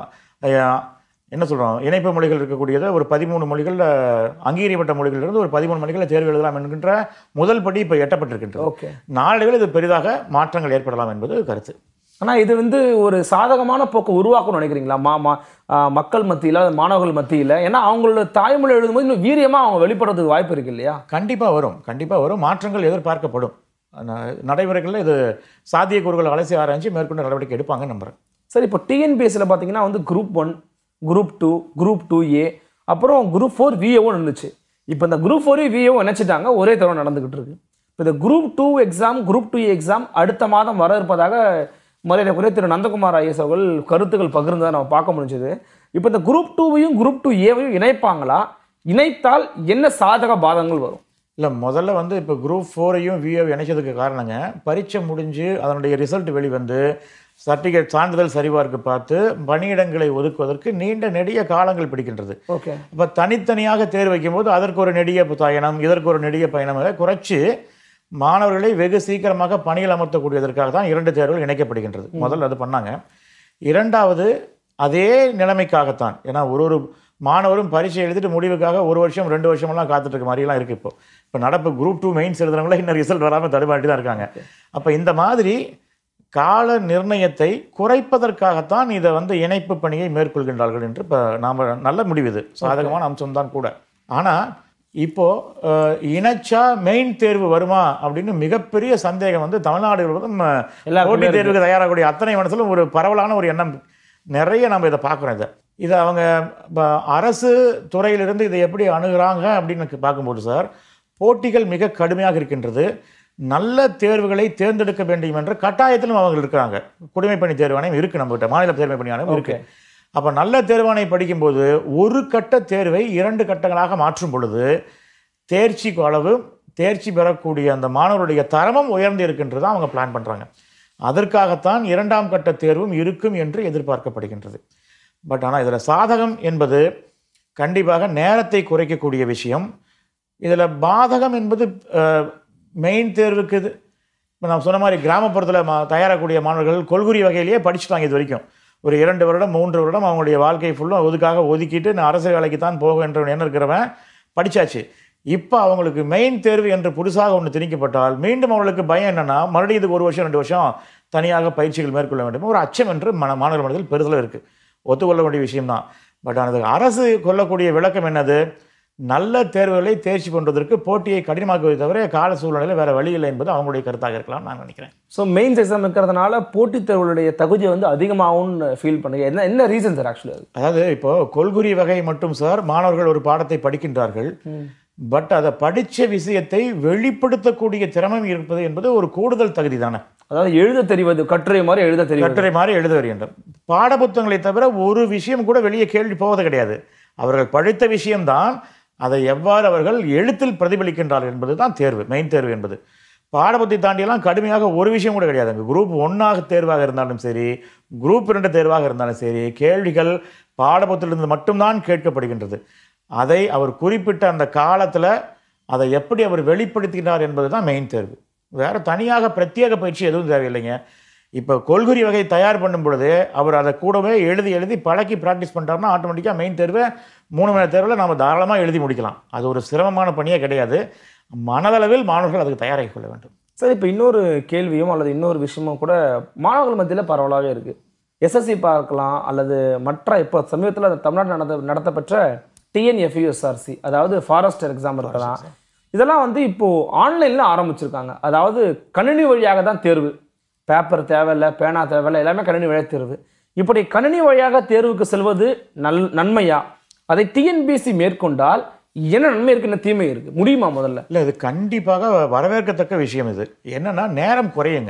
அஹ், என்ன சொல்றோம் இணைப்பு மொழிகள் இருக்கக்கூடியதை ஒரு பதிமூணு மொழிகள் அங்கீகரிக்கப்பட்ட மொழிகளிலிருந்து ஒரு பதிமூணு மொழிகளை தேர்வு எழுதலாம் என்கின்ற முதல் படி இப்போ எட்டப்பட்டிருக்கின்றது ஓகே நாளடைவில் இது பெரிதாக மாற்றங்கள் ஏற்படலாம் என்பது கருத்து ஆனால் இது வந்து ஒரு சாதகமான போக்கு உருவாக்கணும்னு நினைக்கிறீங்களா மா மா ஆ, மக்கள் மத்தியில் மாணவர்கள் மத்தியில் ஏன்னா அவங்களோட தாய்மொழி எழுதும்போது இன்னும் வீரியமாக அவங்க வெளிப்படுறதுக்கு வாய்ப்பு இருக்கு இல்லையா கண்டிப்பா வரும் கண்டிப்பா வரும் மாற்றங்கள் எதிர்பார்க்கப்படும் ந- நடைமுறைகளில் இது சாத்தியக்கூறுகள் அலசி ஆராய்ச்சி மேற்கொண்டு நடவடிக்கை எடுப்பாங்கன்னு நம்புறேன் சரி இப்போ டிஎன்பிஎஸ்சியில் பார்த்தீங்கன்னா வந்து group one group two group two A அப்புறம் குரூப் ஃபோர் விஏவும் இருந்துச்சு இப்போ இந்த குரூப் ஃபோரையும் விஏவும் நினச்சிட்டாங்க ஒரே தடவை நடந்துகிட்டு இருக்கு இப்போ இந்த group two exam group two exam அடுத்த மாதம் வர இருப்பதாக மரியாதைக்குரிய திரு நந்தகுமார் ஐஎஸ் அவர்கள் கருத்துக்கள் பகிர்ந்ததை நம்ம பார்க்க முடிஞ்சது இப்போ இந்த குரூப் டூவையும் குரூப் டூ ஏவையும் இணைப்பாங்களா இணைத்தால் என்ன சாதக பாதங்கள் வரும் இல்லை முதல்ல வந்து இப்போ குரூப் ஃபோரையும் விஏ இணைச்சதுக்கு காரணங்க பரீட்சை முடிஞ்சு அதனுடைய ரிசல்ட் வெளிவந்து சர்டிஃபிகேட் சான்றிதழ் சரிபார்க்க பார்த்து பணியிடங்களை ஒதுக்குவதற்கு நீண்ட நெடிய காலங்கள் பிடிக்கின்றது ஓகே அப்போ தனித்தனியாக தேர்வு வைக்கும்போது அதற்கு ஒரு நெடிய பயணம் இதற்கு ஒரு நெடிய பயணம் இதை குறைச்சி மாணவர்களை வெகு சீக்கிரமாக பணியில் அமர்த்தக்கூடியதற்காக தான் இரண்டு தேர்வுகள் இணைக்கப்படுகின்றது முதல்ல அது பண்ணாங்க இரண்டாவது அதே நிலைமைக்காகத்தான் ஏன்னா ஒரு ஒரு மாணவரும் பரீட்சை எழுதிட்டு முடிவுக்காக ஒரு வருஷம் ரெண்டு வருஷமெல்லாம் காத்துட்டு இருக்க மாதிரிலாம் இருக்குது இப்போ இப்போ நடப்பு குரூப் டூ மெயின்ஸ் எழுதுறவங்களே இன்னும் ரிசல்ட் வராமல் தடுமாட்டி தான் இருக்காங்க அப்போ இந்த மாதிரி கால நிர்ணயத்தை குறைப்பதற்காகத்தான் இதை வந்து இணைப்பு பணியை மேற்கொள்கின்றார்கள் என்று இப்போ நாம் நல்ல முடிவு இது சாதகமான அம்சம்தான் கூட ஆனால் இப்போ அஹ், இணைச்சா மெயின் தேர்வு வருமா அப்படின்னு மிகப்பெரிய சந்தேகம் வந்து தமிழ்நாடு முழுவதும் அஹ், எல்லாருக்குமே போட்டித் இருக்கு. தேர்வுக்கு தயாராகக்கூடிய அத்தனை மனசிலும் ஒரு பரவலான ஒரு எண்ணம் நிறைய நம்ம இதை பார்க்குறோம் இதை இதை அவங்க ப- அரசு துறையிலிருந்து இதை எப்படி அணுகுறாங்க அப்படின்னு பார்க்கும்போது சார் போட்டிகள் மிக கடுமையாக இருக்கின்றது நல்ல தேர்வுகளை தேர்ந்தெடுக்க வேண்டும் என்ற கட்டாயத்திலும் அவங்க இருக்கிறாங்க குடிமைப்பணி தேர்வாணையம் இருக்கு நம்மகிட்ட மாநில தேர்வு பணி ஆணையம் இருக்கு அப்போ நல்ல தேர்வாணை படிக்கும்போது ஒரு கட்ட தேர்வை இரண்டு கட்டங்களாக மாற்றும் பொழுது தேர்ச்சி அளவு தேர்ச்சி பெறக்கூடிய அந்த மாணவருடைய தரமும் உயர்ந்து இருக்கின்றது அவங்க பிளான் பண்ணுறாங்க அதற்காகத்தான் இரண்டாம் கட்ட தேர்வும் இருக்கும் என்று எதிர்பார்க்கப்படுகின்றது பட் ஆனால் இதில் சாதகம் என்பது கண்டிப்பாக நேரத்தை குறைக்கக்கூடிய விஷயம் இதில் பாதகம் என்பது மெயின் தேர்வுக்கு இது இப்போ நான் சொன்ன மாதிரி கிராமப்புறத்தில் மா தயாராகக்கூடிய மாணவர்கள் கொள்குறி வகையிலேயே படிச்சுட்டாங்க இது வரைக்கும் ஒரு இரண்டு வருடம் மூன்று வருடம் அவங்களுடைய வாழ்க்கை ஃபுல்லும் அதுக்காக ஒதுக்கிட்டு நான் அரசு வேலைக்கு தான் போக என்ற எண்ணம் இருக்கிறவன் படிச்சாச்சு இப்போ அவங்களுக்கு மெயின் தேர்வு என்று புதுசாக ஒன்று திணிக்கப்பட்டால் மீண்டும் அவர்களுக்கு பயம் என்னன்னா மறுபடியும் இதுக்கு ஒரு வருஷம் ரெண்டு வருஷம் தனியாக பயிற்சிகள் மேற்கொள்ள வேண்டும் ஒரு அச்சம் என்று மன மாணவர் மனதில் பெருதல இருக்குது ஒத்துக்கொள்ள வேண்டிய விஷயம்தான் பட் அது அரசு கொள்ளக்கூடிய விளக்கம் என்னது நல்ல தேர்வுகளை தேர்ச்சி பண்ணுவதற்கு போட்டியை கடினமாக்குவதை தவிர கால சூழ்நிலையில் வேற வழி இல்லை என்பது அவங்களுடைய கருத்தாக இருக்கலாம் நான் நினைக்கிறேன் ஸோ மெயின்ஸ் எக்ஸாம் இருக்கிறதுனால போட்டித் தேர்வுகளுடைய தகுதியை வந்து அதிகமாகும்னு ஃபீல் பண்ணுங்க என்ன என்ன ரீசன் சார் ஆக்சுவலி அது அதாவது இப்போ கொள்குறி வகை மட்டும் சார் மாணவர்கள் ஒரு பாடத்தை படிக்கின்றார்கள் பட் அதை படித்த விஷயத்தை வெளிப்படுத்தக்கூடிய திறமை இருப்பது என்பது ஒரு கூடுதல் தகுதி தானே அதாவது எழுத தெரிவது கட்டுரை மாதிரி எழுத தெரிவது கட்டுரை மாதிரி எழுத வருகின்றோம் பாடப்புத்தகங்களை தவிர ஒரு விஷயம் கூட வெளியே கேள்வி போவது கிடையாது அவர்கள் படித்த விஷயம்தான் அதை எவ்வாறு அவர்கள் எழுத்தில் பிரதிபலிக்கின்றார்கள் என்பது தான் தேர்வு மெயின் தேர்வு என்பது பாடபுத்தி தாண்டியெல்லாம் கடுமையாக ஒரு விஷயம் கூட கிடையாது அங்கே குரூப் ஒன்றாக தேர்வாக இருந்தாலும் சரி குரூப் இரண்டு தேர்வாக இருந்தாலும் சரி கேள்விகள் பாடபுத்திலிருந்து மட்டும்தான் கேட்கப்படுகின்றது அதை அவர் குறிப்பிட்ட அந்த காலத்தில் அதை எப்படி அவர் வெளிப்படுத்துகிறார் என்பது தான் மெயின் தேர்வு வேறு தனியாக பிரத்யேக பயிற்சி எதுவும் தேவையில்லைங்க இப்போ கொள்குறி வகை தயார் பண்ணும் பொழுது அவர் அதை கூடவே எழுதி எழுதி பழக்கி ப்ராக்டிஸ் பண்ணிட்டாருன்னா ஆட்டோமேட்டிக்காக மெயின் தேர்வை மூணு மணி தேர்வில் நம்ம தாராளமாக எழுதி முடிக்கலாம் அது ஒரு சிரமமான பணியே கிடையாது மனதளவில் மாணவர்கள் அதுக்கு தயாராகி கொள்ள வேண்டும் சார் இப்போ இன்னொரு கேள்வியும் அல்லது இன்னொரு விஷயமும் கூட மாணவர்கள் மத்தியில் பரவலாகவே இருக்குது எஸ்எஸ்சி பார்க்கலாம் அல்லது மற்ற இப்போ சமீபத்தில் தமிழ்நாடு நடத்த நடத்தப்பெற்ற டிஎன்எஃப்யூஎஸ்ஆர்சி அதாவது ஃபாரஸ்டர் எக்ஸாம் இருக்கலாம் இதெல்லாம் வந்து இப்போது ஆன்லைனில் ஆரம்பிச்சிருக்காங்க அதாவது கணினி வழியாக தான் தேர்வு பேப்பர் தேவையில்லை பேனா தேவையில்லை எல்லாமே கணினி வழியாக தேர்வு இப்படி கணினி வழியாக தேர்வுக்கு செல்வது நல் நன்மையா அதை டிஎன்பிசி மேற்கொண்டால் என்ன நன்மை இருக்கு என்ன தீமை இருக்கு முடியுமா முதல்ல இல்லை இது கண்டிப்பாக வரவேற்கத்தக்க விஷயம் இது என்னன்னா நேரம் குறையுங்க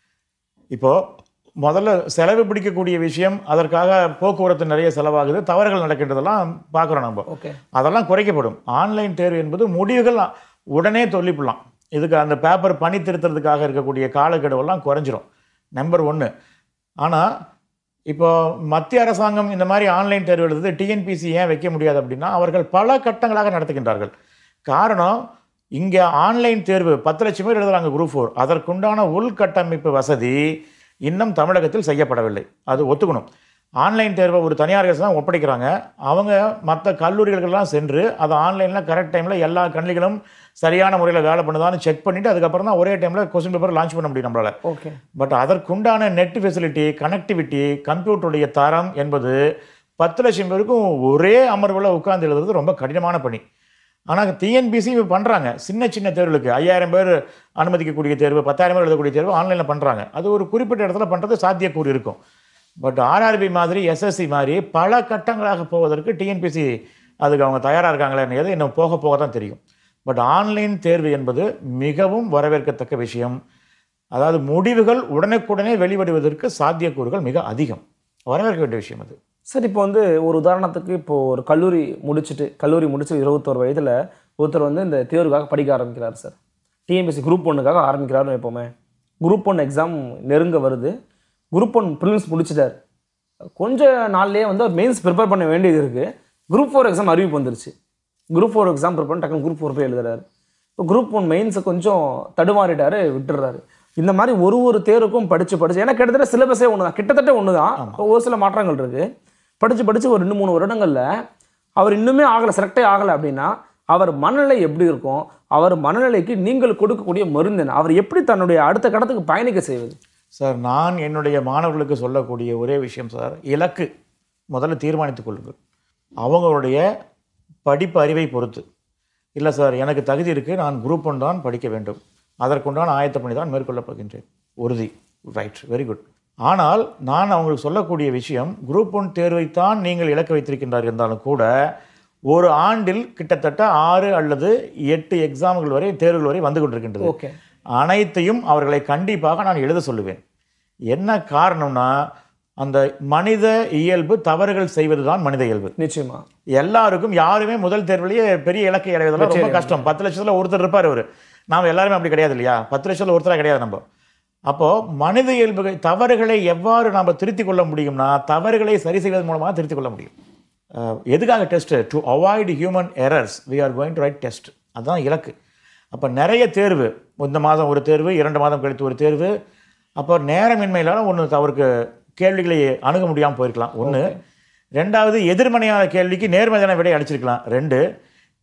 இப்போ முதல்ல செலவு பிடிக்கக்கூடிய விஷயம் அதற்காக போக்குவரத்து நிறைய செலவாகுது தவறுகள் நடக்கின்றதெல்லாம் பார்க்குறோம் நம்ம ஓகே அதெல்லாம் குறைக்கப்படும் ஆன்லைன் தேர்வு என்பது முடிவுகள் உடனே சொல்லிவிடலாம் இதுக்கு அந்த பேப்பர் பணி திருத்துறதுக்காக இருக்கக்கூடிய காலக்கெடுவெல்லாம் குறைஞ்சிரும் நம்பர் ஒன்று ஆனால் இப்போ மத்திய அரசாங்கம் இந்த மாதிரி ஆன்லைன் தேர்வு எழுதுது டிஎன்பிசி ஏன் வைக்க முடியாது அப்படின்னா அவர்கள் பல கட்டங்களாக நடத்துகின்றார்கள் காரணம் இங்கே ஆன்லைன் தேர்வு பத்து லட்சம் பேர் எழுதுறாங்க குரூப் ஃபோர் அதற்குண்டான உள்கட்டமைப்பு வசதி இன்னும் தமிழகத்தில் செய்யப்படவில்லை அது ஒத்துக்கணும் ஆன்லைன் தேர்வை ஒரு தனியார் அரசு தான் ஒப்படைக்கிறாங்க அவங்க மற்ற கல்லூரிகளுக்கெல்லாம் சென்று அதை ஆன்லைனில் கரெக்ட் டைமில் எல்லா கல்விகளும் சரியான முறையில் வேலை பண்ணுதான்னு செக் பண்ணிவிட்டு அதுக்கப்புறம் தான் ஒரே டைமில் கொஸ்டின் பேப்பர் லான்ச் பண்ண முடியும் நம்மளால் ஓகே பட் அதற்குண்டான நெட் ஃபெசிலிட்டி கனெக்டிவிட்டி கம்ப்யூட்டருடைய தரம் என்பது பத்து லட்சம் பேருக்கும் ஒரே அமர்வில் உட்கார்ந்து எழுதுறது ரொம்ப கடினமான பணி ஆனால் டிஎன்பிசி இப்போ பண்ணுறாங்க சின்ன சின்ன தேர்வுகளுக்கு ஐயாயிரம் பேர் அனுமதிக்கக்கூடிய தேர்வு பத்தாயிரம் பேர் எழுதக்கூடிய தேர்வு ஆன்லைனில் பண்ணுறாங்க அது ஒரு குறிப்பிட்ட இடத்துல பண்ணுறது சாத்தியக்கூறு இருக்கும் பட் ஆர்ஆர்பி மாதிரி எஸ்எஸ்சி மாதிரி பல கட்டங்களாக போவதற்கு டிஎன்பிசி அதுக்கு அவங்க தயாராக இருக்காங்களேன்னு இன்னும் போக போக தான் தெரியும் பட் ஆன்லைன் தேர்வு என்பது மிகவும் வரவேற்கத்தக்க விஷயம் அதாவது முடிவுகள் உடனுக்குடனே வெளிவடுவதற்கு சாத்தியக்கூறுகள் மிக அதிகம் வரவேற்க வேண்டிய விஷயம் அது சார் இப்போ வந்து ஒரு உதாரணத்துக்கு இப்போ ஒரு கல்லூரி முடிச்சுட்டு கல்லூரி முடிச்சு இருபத்தோரு வயதில் ஒருத்தர் வந்து இந்த தேர்வுக்காக படிக்க ஆரம்பிக்கிறார் சார் டிஎன்பிசி குரூப் ஒன்றுக்காக ஆரம்பிக்கிறாருன்னு எப்போவுமே குரூப் ஒன் எக்ஸாம் நெருங்க வருது குரூப் ஒன் ப்ரிலிம்ஸ் முடிச்சிட்டார் கொஞ்ச நாள்லயே வந்து அவர் மெயின்ஸ் ப்ரிப்பேர் பண்ண வேண்டியது இருக்குது குரூப் ஃபோர் எக்ஸாம் அறிவிப்பு வந்துருச்சு குரூப் ஃபோர் எக்ஸாம் ப்ரிப்பேர் பண்ணி டக்குனு குரூப் ஃபோர் போய் எழுதுறாரு இப்போ குரூப் ஒன் மெயின்ஸை கொஞ்சம் தடுமாறிட்டாரு விட்டுறாரு இந்த மாதிரி ஒரு ஒரு தேர்வுக்கும் படித்து படித்து ஏன்னா கிட்டத்தட்ட சிலபஸே ஒன்று தான் கிட்டத்தட்ட ஒன்று தான் ஒரு சில மாற்றங்கள் இருக்குது படித்து படித்து ஒரு ரெண்டு மூணு வருடங்களில் அவர் இன்னுமே ஆகலை செலக்டே ஆகலை அப்படின்னா அவர் மனநிலை எப்படி இருக்கும் அவர் மனநிலைக்கு நீங்கள் கொடுக்கக்கூடிய மருந்து என்ன அவர் எப்படி தன்னுடைய அடுத்த கட்டத்துக்கு பயணிக்க செய்வது சார் நான் என்னுடைய மாணவர்களுக்கு சொல்லக்கூடிய ஒரே விஷயம் சார் இலக்கு முதல்ல தீர்மானித்துக் கொள்ளுங்கள் அவங்களுடைய படிப்பு அறிவை பொறுத்து இல்லை சார் எனக்கு தகுதி இருக்குது நான் குரூப் ஒன் தான் படிக்க வேண்டும் அதற்குண்டான ஆயத்த பணி தான் மேற்கொள்ளப் போகின்றேன் உறுதி ரைட் வெரி குட் ஆனால் நான் அவங்களுக்கு சொல்லக்கூடிய விஷயம் குரூப் ஒன் தேர்வைத்தான் நீங்கள் இலக்கு வைத்திருக்கின்றார் இருந்தாலும் கூட ஒரு ஆண்டில் கிட்டத்தட்ட ஆறு அல்லது எட்டு எக்ஸாம்கள் வரை தேர்வுகள் வரை வந்து கொண்டிருக்கின்றது ஓகே அனைத்தையும் அவர்களை கண்டிப்பாக நான் எழுத சொல்லுவேன் என்ன காரணம்னா அந்த மனித இயல்பு தவறுகள் செய்வதுதான் மனித இயல்பு நிச்சயமா எல்லாருக்கும் யாருமே முதல் தேர்விலேயே பெரிய இலக்கை அடைவதெல்லாம் ரொம்ப கஷ்டம் பத்து லட்சத்தில் ஒருத்தர் இருப்பார் அவர் நாம் எல்லாருமே அப்படி கிடையாது இல்லையா பத்து லட்சத்தில் ஒருத்தராக கிடையாது நம்ம அப்போது மனித இயல்புகள் தவறுகளை எவ்வாறு நாம் திருத்திக் கொள்ள முடியும்னா தவறுகளை சரி செய்வதன் மூலமாக திருத்திக் கொள்ள முடியும் அஹ், எதுக்காக test to avoid human errors we are going to write test அதுதான் இலக்கு அப்போ நிறைய தேர்வு இந்த மாதம் ஒரு தேர்வு இரண்டு மாதம் கழித்து ஒரு தேர்வு அப்போ நேரமின்மையிலான ஒன்று அவருக்கு கேள்விகளை அணுக முடியாமல் போயிருக்கலாம் ஒன்று ரெண்டாவது எதிர்மறையான கேள்விக்கு நேர்மறையான விடை அடிச்சிருக்கலாம் ரெண்டு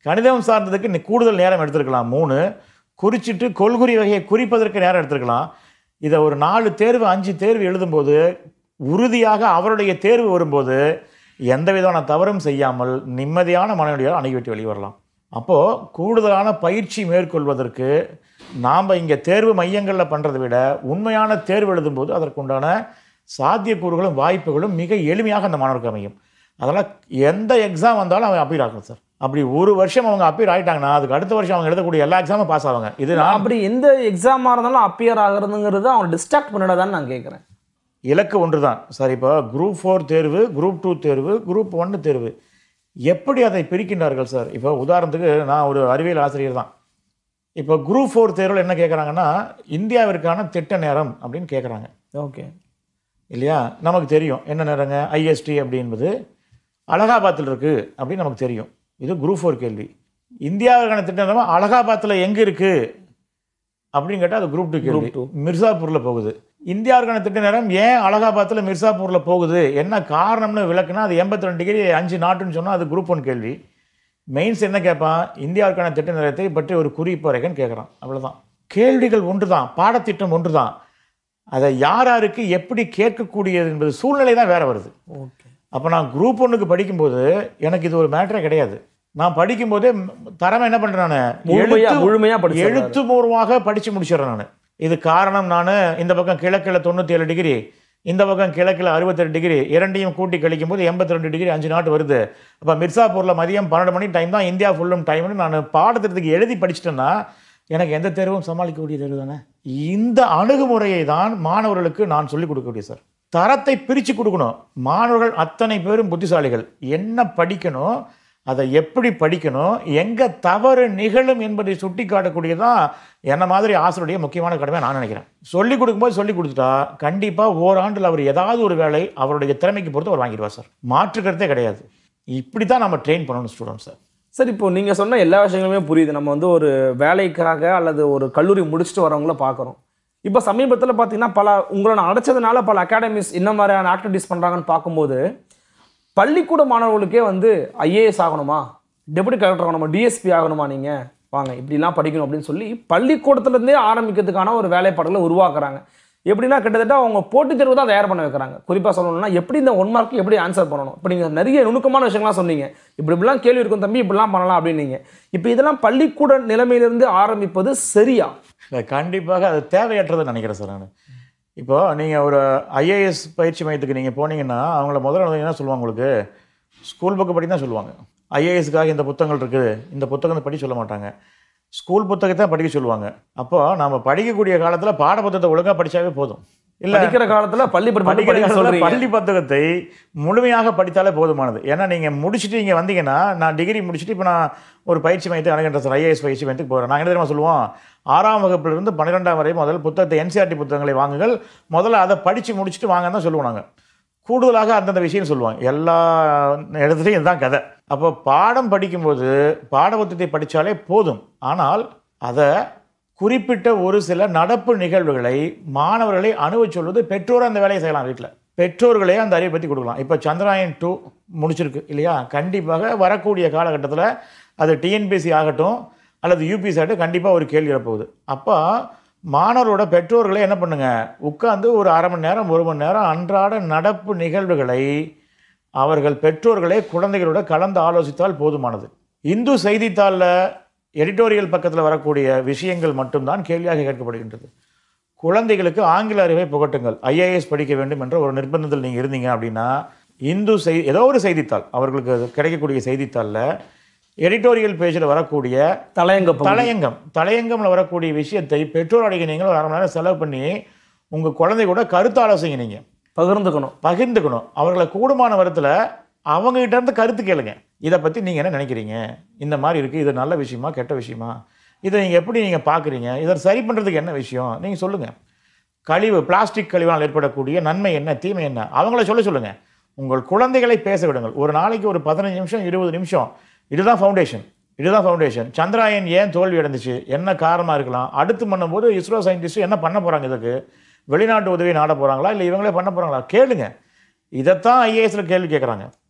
கணிதம் சார்ந்ததுக்கு நீ கூடுதல் நேரம் எடுத்திருக்கலாம் மூணு குறிச்சிட்டு கொள்குறி வகையை குறிப்பதற்கு நேரம் எடுத்திருக்கலாம் இதை ஒரு நாலு தேர்வு அஞ்சு தேர்வு எழுதும்போது உறுதியாக அவருடைய தேர்வு வரும்போது எந்த விதமான தவறும் செய்யாமல் நிம்மதியான மனநிலையோடு அணுகிவிட்டு வெளியே வரலாம் அப்போது கூடுதலான பயிற்சி மேற்கொள்வதற்கு நாம் இங்கே தேர்வு மையங்களில் பண்ணுறதை விட உண்மையான தேர்வு எழுதும்போது அதற்குண்டான சாத்தியக்கூறுகளும் வாய்ப்புகளும் மிக எளிமையாக அந்த மாணவருக்கு அமையும் அதனால் எந்த எக்ஸாம் வந்தாலும் அவங்க அப்பீல் ஆகணும் சார் அப்படி ஒரு வருஷம் அவங்க அப்பீல் ஆகிட்டாங்கன்னா அதுக்கு அடுத்த வருஷம் அவங்க எழுதக்கூடிய எல்லா எக்ஸாமும் பாஸ் ஆவாங்க இது நான் அப்படி எந்த எக்ஸாமாக இருந்தாலும் அப்பியர் ஆகுறதுங்கிறது அவங்க டிஸ்ட்ராக்ட் பண்ணிடாதான்னு நான் கேட்குறேன் இலக்கு ஒன்று தான் சார் இப்போ குரூப் ஃபோர் தேர்வு குரூப் டூ தேர்வு குரூப் ஒன்று தேர்வு எப்படி அதை பிரிக்கின்றார்கள் சார் இப்போ உதாரணத்துக்கு நான் ஒரு அறிவியல் ஆசிரியர் தான் இப்போ குரூப் ஃபோர் தேர்வில் என்ன கேட்குறாங்கன்னா இந்தியாவிற்கான திட்ட நேரம் அப்படின்னு கேட்குறாங்க ஓகே இல்லையா நமக்கு தெரியும் என்ன நேரங்க ஐஎஸ்டி அப்படின்பது அலகாபாத்தில் இருக்குது அப்படின்னு நமக்கு தெரியும் இது குரூப் ஃபோர் கேள்வி இந்தியாவிற்கான திட்ட நேரம் அலகாபாத்தில் எங்கே இருக்குது அப்படின்னு கேட்டால் அது குரூப் டூ கேள்வி Group two. மிர்சாப்பூரில் போகுது இந்தியாவுக்கான திட்ட நேரம் ஏன் அலகாபாத்தில் மிர்சாப்பூரில் போகுது என்ன காரணம்னு விளக்குனா அது எண்பத்தி ரெண்டு டிகிரி அஞ்சு நாட்டுன்னு சொன்னால் அது குரூப் ஒன் கேள்வி மெயின்ஸ் என்ன கேட்பான் இந்தியாவுக்கான திட்ட நேரத்தை பற்றி ஒரு குறிப்பு வரைக்கும் கேட்குறான் அவ்வளவுதான் கேள்விகள் ஒன்று தான் பாடத்திட்டம் ஒன்று தான் அதை யார் யாருக்கு எப்படி கேட்கக்கூடியது என்பது சூழ்நிலை தான் வேற வருது ஓகே அப்போ நான் குரூப் ஒன்றுக்கு படிக்கும்போது எனக்கு இது ஒரு மேட்டரே கிடையாது நான் படிக்கும்போதே ம், தரமா என்ன பண்ணுறேன் முழுமையா நான் முழுமையா படிச்சு எழுத்துப்பூர்வமாக படித்து முடிச்சிடுறேன் நான் இது காரணம் நான் இந்த பக்கம் கிழக்கில் தொண்ணூற்றி ஏழு டிகிரி இந்த பக்கம் கிழக்கில் அறுபத்தெட்டு டிகிரி இரண்டையும் கூட்டி கழிக்கும் போது எண்பத்தி ரெண்டு டிகிரி அஞ்சு நாட்டு வருது அப்போ மிர்சாப்பூரில் மதியம் பன்னெண்டு மணி டைம் தான் இந்தியா ஃபுல்லும் டைம்னு நான் பாடத்திட்டத்துக்கு எழுதி படிச்சிட்டேன்னா எனக்கு எந்த தேர்வும் சமாளிக்கக்கூடிய தேர்வு தானே இந்த அணுகுமுறையை தான் மாணவர்களுக்கு நான் சொல்லிக் கொடுக்கக்கூடிய சார் தரத்தை பிரித்து கொடுக்கணும் மாணவர்கள் அத்தனை பேரும் புத்திசாலிகள் என்ன படிக்கணும் அதை எப்படி படிக்கணும் எங்கே தவறு நிகழும் என்பதை சுட்டி காட்டக்கூடியதான் என்ன மாதிரி ஆசிரியருடைய முக்கியமான கடமை நான் நினைக்கிறேன் சொல்லிக் கொடுக்கும்போது சொல்லி கொடுத்துட்டா கண்டிப்பாக ஓராண்டில் அவர் ஏதாவது ஒரு வேலை அவருடைய திறமைக்கு பொறுத்து அவர் வாங்கிடுவார் சார் மாற்றுக்கிறதே கிடையாது இப்படி தான் நம்ம ட்ரெயின் பண்ணணும் ஸ்டூடெண்ட் சார் சார் இப்போ நீங்கள் சொன்ன எல்லா விஷயங்களுமே புரியுது நம்ம வந்து ஒரு வேலைக்காக அல்லது ஒரு கல்லூரி முடிச்சுட்டு வரவங்கள பார்க்குறோம் இப்போ சமீபத்தில் பார்த்தீங்கன்னா பல உங்களை நான் அடைச்சதுனால பல அகாடமிஸ் என்ன மாதிரியான ஆக்டிவிட்டிஸ் பண்ணுறாங்கன்னு பார்க்கும்போது பள்ளிக்கூட மாணவர்களுக்கே வந்து ஐஏஎஸ் ஆகணுமா டெபுட்டி கலெக்டர் ஆகணுமா டிஎஸ்பி ஆகணுமா நீங்கள் வாங்க இப்படிலாம் படிக்கணும் அப்படின்னு சொல்லி பள்ளிக்கூடத்துலேருந்தே ஆரம்பிக்கிறதுக்கான ஒரு வேலைப்பாடுகளை உருவாக்குறாங்க எப்படின்னா கிட்டத்தட்ட அவங்க போட்டித் தேர்வு தான் தயார் பண்ண வைக்கிறாங்க குறிப்பாக சொல்லணும்னா எப்படி இந்த ஒன் மார்க் எப்படி ஆன்சர் பண்ணணும் இப்போ நீங்கள் நிறைய நுணுக்கமான விஷயங்கள்லாம் சொன்னீங்க இப்படி இப்படிலாம் கேள்வி இருக்கும் தம்பி இப்படிலாம் பண்ணலாம் அப்படின்னீங்க இப்போ இதெல்லாம் பள்ளிக்கூட நிலைமையிலிருந்து ஆரம்பிப்பது சரியா இல்லை கண்டிப்பாக அது தேவையற்றதுன்னு நினைக்கிறேன் சார் நான் இப்போ நீங்கள் ஒரு ஐஏஎஸ் பயிற்சி மையத்துக்கு நீங்கள் போனீங்கன்னா அவங்கள முதல்ல என்ன சொல்லுவாங்க உங்களுக்கு ஸ்கூல் புக்கு படி தான் சொல்லுவாங்க ஐஏஎஸ்க்காக இந்த புத்தகங்கள் இருக்குது இந்த புத்தகத்தை படி சொல்ல மாட்டாங்க ஸ்கூல் புத்தகத்தை படிக்க சொல்லுவாங்க அப்போ நம்ம படிக்கக்கூடிய காலத்தில் பாட புத்தகத்தை ஒழுங்காக படித்தாவே போதும் இல்லை படிக்கிற காலத்துல பள்ளி படிப்பு மட்டும் படிக்கிற படிக்க காலத்துல சொல்றீங்க பள்ளி புத்தகத்தை முழுமையாக படித்தாலே போதுமானது ஏன்னா நீங்கள் முடிச்சுட்டு இங்கே வந்தீங்கன்னா நான் டிகிரி முடிச்சுட்டு இப்போ நான் ஒரு பயிற்சி மையத்தை அணுகின்ற சார் ஐஏஎஸ் பயிற்சி மையத்துக்கு போகிறேன் நாங்கள் என்ன தெரியுமா சொல்லுவோம் ஆறாம் வகுப்பிலிருந்து பன்னிரெண்டாம் வரை முதல் புத்தகத்தை என்சிஆர்டி புத்தகங்களை வாங்குங்கள் முதல்ல அதை படித்து முடிச்சுட்டு வாங்கன்னு தான் சொல்லுவோம் நாங்கள் கூடுதலாக அந்தந்த விஷயம் சொல்லுவாங்க எல்லா இடத்துலையும் இதுதான் கதை அப்போ பாடம் படிக்கும்போது பாட புத்தகத்தை படித்தாலே போதும் ஆனால் அதை குறிப்பிட்ட ஒரு சில நடப்பு நிகழ்வுகளை மாணவர்களை அணுவச் சொல்வது பெற்றோர் அந்த வேலையை செய்யலாம் வீட்டில் பெற்றோர்களே அந்த அறிவை பற்றி கொடுக்கலாம் இப்போ சந்திராயன் டூ முடிச்சிருக்கு இல்லையா கண்டிப்பாக வரக்கூடிய காலகட்டத்தில் அது டிஎன்பிஎஸ்சி ஆகட்டும் அல்லது யூபிஎஸ்சி ஆகட்டும் கண்டிப்பாக ஒரு கேள்வி வரப்போகுது அப்போ மாணவரோட பெற்றோர்களே என்ன பண்ணுங்க உட்கார்ந்து ஒரு அரை மணி நேரம் ஒரு மணி நேரம் அன்றாட நடப்பு நிகழ்வுகளை அவர்கள் பெற்றோர்களே குழந்தைகளோட கலந்து ஆலோசித்தால் போதுமானது இந்து செய்தித்தாளில் எடிட்டோரியல் பக்கத்தில் வரக்கூடிய விஷயங்கள் மட்டும்தான் கேள்வியாக கேட்கப்படுகின்றது குழந்தைகளுக்கு ஆங்கில அறிவை புகட்டுங்கள் ஐஏஎஸ் படிக்க வேண்டும் என்ற ஒரு நிர்பந்தத்தில் நீங்கள் இருந்தீங்க அப்படின்னா இந்து செய் ஏதோ ஒரு செய்தித்தாள் அவர்களுக்கு அது கிடைக்கக்கூடிய செய்தித்தாளில் எடிட்டோரியல் பேஜில் வரக்கூடிய தலையங்க பகுதி. தலையங்கம் தலையங்கம்ல வரக்கூடிய விஷயத்தை பெற்றோருடைய நீங்கள் ஒரு அரை மணி நேரம் செலவு பண்ணி உங்கள் குழந்தை கூட கருத்து ஆலோசனை நீங்கள் பகிர்ந்துக்கணும் பகிர்ந்துக்கணும் அவர்களை கூடுமான வரத்தில் அவங்ககிட்ட இருந்து கருத்து கேளுங்க இதை பற்றி நீங்கள் என்ன நினைக்கிறீங்க இந்த மாதிரி இருக்குது இது நல்ல விஷயமா கெட்ட விஷயமா இதை நீங்கள் எப்படி நீங்கள் பார்க்குறீங்க இதை சரி பண்ணுறதுக்கு என்ன விஷயம் நீங்கள் சொல்லுங்கள் கழிவு பிளாஸ்டிக் கழிவால் ஏற்படக்கூடிய நன்மை என்ன தீமை என்ன அவங்கள சொல்ல சொல்லுங்கள் உங்கள் குழந்தைகளை பேச விடுங்கள் ஒரு நாளைக்கு ஒரு பதினஞ்சு நிமிஷம் இருபது நிமிஷம் இதுதான் ஃபவுண்டேஷன் இதுதான் ஃபவுண்டேஷன் சந்திராயன் ஏன் தோல்வி அடைந்துச்சு என்ன காரணமாக இருக்கலாம் அடுத்து பண்ணும்போது இஸ்ரோ சயின்டிஸ்ட் என்ன பண்ண போகிறாங்க இதுக்கு வெளிநாட்டு உதவி நாட போகிறாங்களா இல்லை இவங்களே பண்ண போகிறாங்களா கேளுங்க இதைத்தான் ஐஏஎஸ்ல கேள்வி கேட்குறாங்க